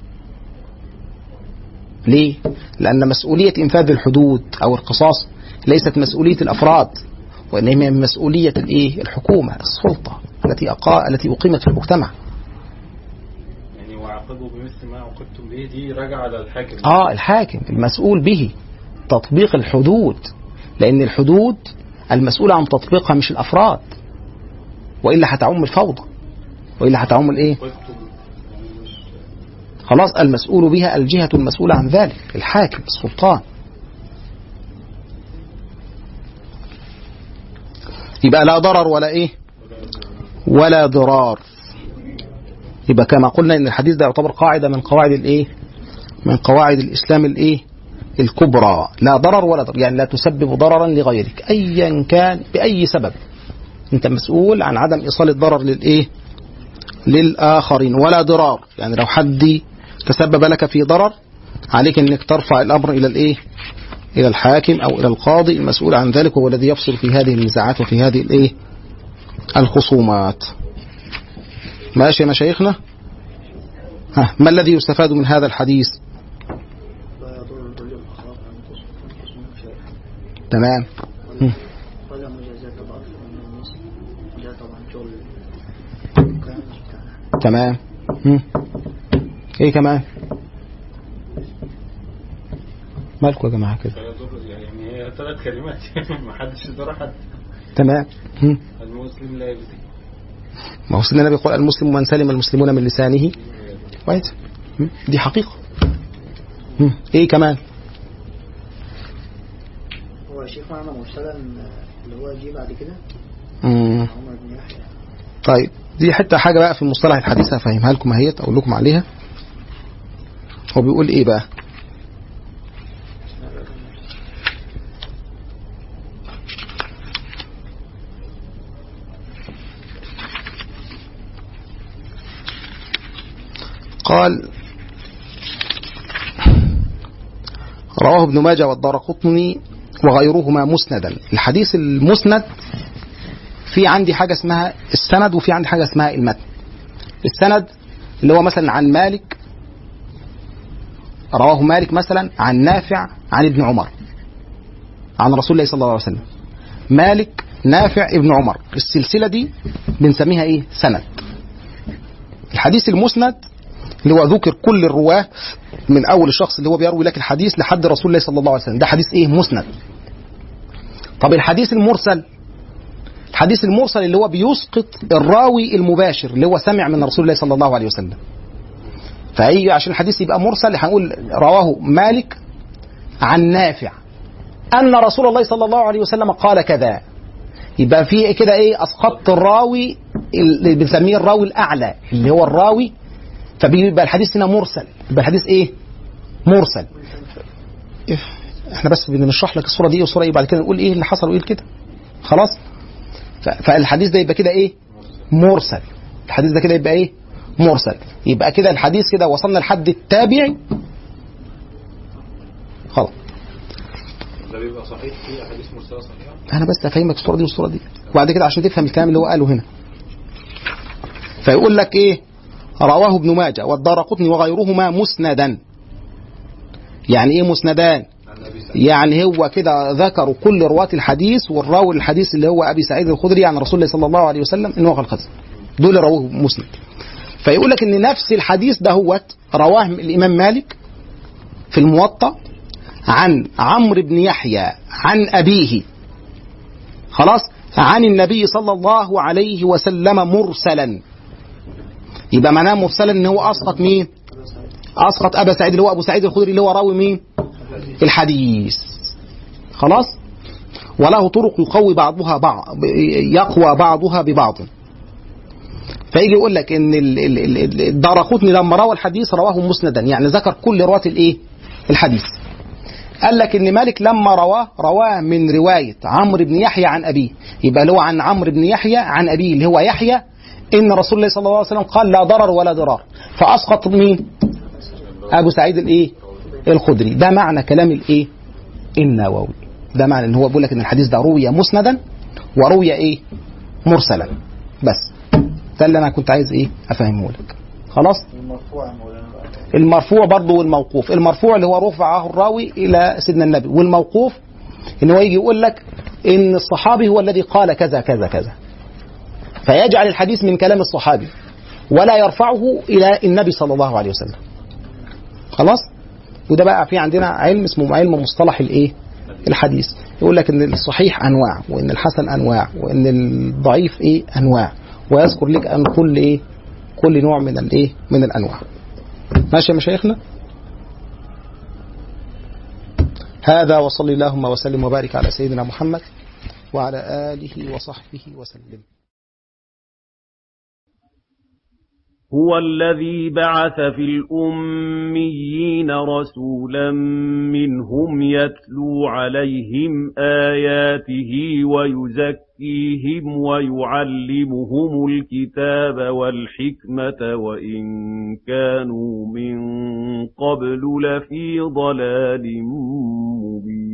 ليه لان مسؤوليه انفاذ الحدود او القصاص ليست مسؤوليه الافراد وانما هي مسؤوليه الايه الحكومه السلطه التي أقا... التي اقيمت في المجتمع يعني وعاقبوا بمثل ما عوقبتم به دي راجعة على الحاكم اه الحاكم المسؤول به تطبيق الحدود لان الحدود المسؤول عن تطبيقها مش الافراد والا هتعم الفوضى والا هتعم الايه عوقبتم يعني مش خلاص المسؤول بها الجهه المسؤوله عن ذلك الحاكم السلطان يبقى لا ضرر ولا ايه ولا ضرار يبقى كما قلنا ان الحديث ده يعتبر قاعده من قواعد الايه من قواعد الاسلام الايه الكبرى لا ضرر ولا ضرر يعني لا تسبب ضررا لغيرك ايا كان باي سبب انت مسؤول عن عدم ايصال الضرر للايه للاخرين ولا ضرار يعني لو حد تسبب لك في ضرر عليك انك ترفع الامر الى الايه الى الحاكم او الى القاضي المسؤول عن ذلك وهو الذي يفصل في هذه النزاعات وفي هذه الايه الخصومات ماشي يا مشايخنا ها ما الذي يستفاد من هذا الحديث لا يضر الرجل الخاف عن تصميم شيئا تمام مم. ولا مجازات الأرض من المثل ده طبعا شغل كان مش بتاعنا تمام مم. ايه كمان مالكم يا جماعة كده فهي دور يعني هي ثلاث كلمات ما حدش يدور حد تمام هم. المسلم لا يبدي ما هو سيدنا النبي يقول المسلم من سلم المسلمون من لسانه ويده هم. دي حقيقة هم. ايه كمان هو يا شيخ معنى مرسلا اللي هو جه بعد كده مم. عمر بن يحيى طيب دي حتة حاجة بقى في مصطلح الحديث هفهمها لكم اهيت اقول لكم عليها هو بيقول ايه بقى قال رواه ابن ماجه والدارقطني وغيرهما مسندا الحديث المسند في عندي حاجة اسمها السند وفي عندي حاجة اسمها المتن السند اللي هو مثلا عن مالك رواه مالك مثلا عن نافع عن ابن عمر عن رسول الله صلى الله عليه وسلم مالك نافع ابن عمر السلسلة دي بنسميها ايه سند الحديث المسند اللي هو ذكر كل الرواه من اول الشخص اللي هو بيروي لك الحديث لحد رسول الله صلى الله عليه وسلم ده حديث ايه مسند طب الحديث المرسل الحديث المرسل اللي هو بيسقط الراوي المباشر اللي هو سمع من رسول الله صلى الله عليه وسلم فأي عشان الحديث يبقى مرسل هنقول رواه مالك عن نافع أن رسول الله صلى الله عليه وسلم قال كذا يبقى في كده ايه اسقطت الراوي اللي بنسميه الراوي الاعلى اللي هو الراوي فبيبقى الحديث هنا مرسل يبقى الحديث ايه مرسل إيه؟ احنا بس بنشرح لك الصوره دي والصوره دي وبعد كده نقول ايه اللي حصل وايه كده خلاص ف- فالحديث ده يبقى كده ايه مرسل الحديث ده كده يبقى ايه مرسل يبقى كده الحديث كده وصلنا لحد التابعي خلاص ده بيبقى صحيح في احاديث مرسله صحيحه انا بس افهمك الصوره دي والصوره دي وبعد كده عشان تفهم الكلام اللي هو قاله هنا فيقول لك ايه رواه ابن ماجه والدارقطني وغيرهما مسندا يعني ايه مسندان يعني هو كده ذكروا كل رواة الحديث والراوي الحديث اللي هو ابي سعيد الخدري عن رسول الله صلى الله عليه وسلم انه قال الخزن دول رواه مسند فيقول لك ان نفس الحديث ده هو رواه الامام مالك في الموطأ عن عمرو بن يحيى عن ابيه خلاص عن النبي صلى الله عليه وسلم مرسلا يبقى معناه مرسلا ان هو اسقط مين اسقط ابا سعيد اللي هو ابو سعيد الخدري اللي هو راوي مين الحديث خلاص وله طرق يقوي بعضها بعض يقوى بعضها ببعض فيجي يقول لك ان ال- ال- ال- ال- الدارقطني لما روى الحديث رواه مسندا يعني ذكر كل رواة الايه الحديث قال لك ان مالك لما رواه رواه من روايه عمرو بن يحيى عن ابيه يبقى اللي هو عن عمرو بن يحيى عن ابيه اللي هو يحيى ان رسول الله صلى الله عليه وسلم قال لا ضرر ولا ضرار فاسقط مين ابو سعيد الايه الخدري ده معنى كلام الايه النووي ده معنى ان هو بيقول لك ان الحديث ده روي مسندا وروي ايه مرسلا بس ده اللي انا كنت عايز ايه افهمه لك خلاص المرفوع يا مولانا بقى المرفوع برضه والموقوف المرفوع اللي هو رفعه الراوي الى سيدنا النبي والموقوف ان هو يجي يقول لك ان الصحابي هو الذي قال كذا كذا كذا فيجعل الحديث من كلام الصحابي ولا يرفعه الى النبي صلى الله عليه وسلم خلاص وده بقى في عندنا علم اسمه علم مصطلح الايه الحديث يقول لك ان الصحيح انواع وان الحسن انواع وان الضعيف ايه انواع ويذكر لك ان كل ايه كل نوع من الايه من الانواع ماشي يا مشايخنا هذا وصلي اللهم وسلم وبارك على سيدنا محمد وعلى آله وصحبه وسلم هو الذي بعث في الأميين رسولا منهم يتلو عليهم آياته ويزكيهم ويعلمهم الكتاب والحكمة وإن كانوا من قبل لفي ضلال مبين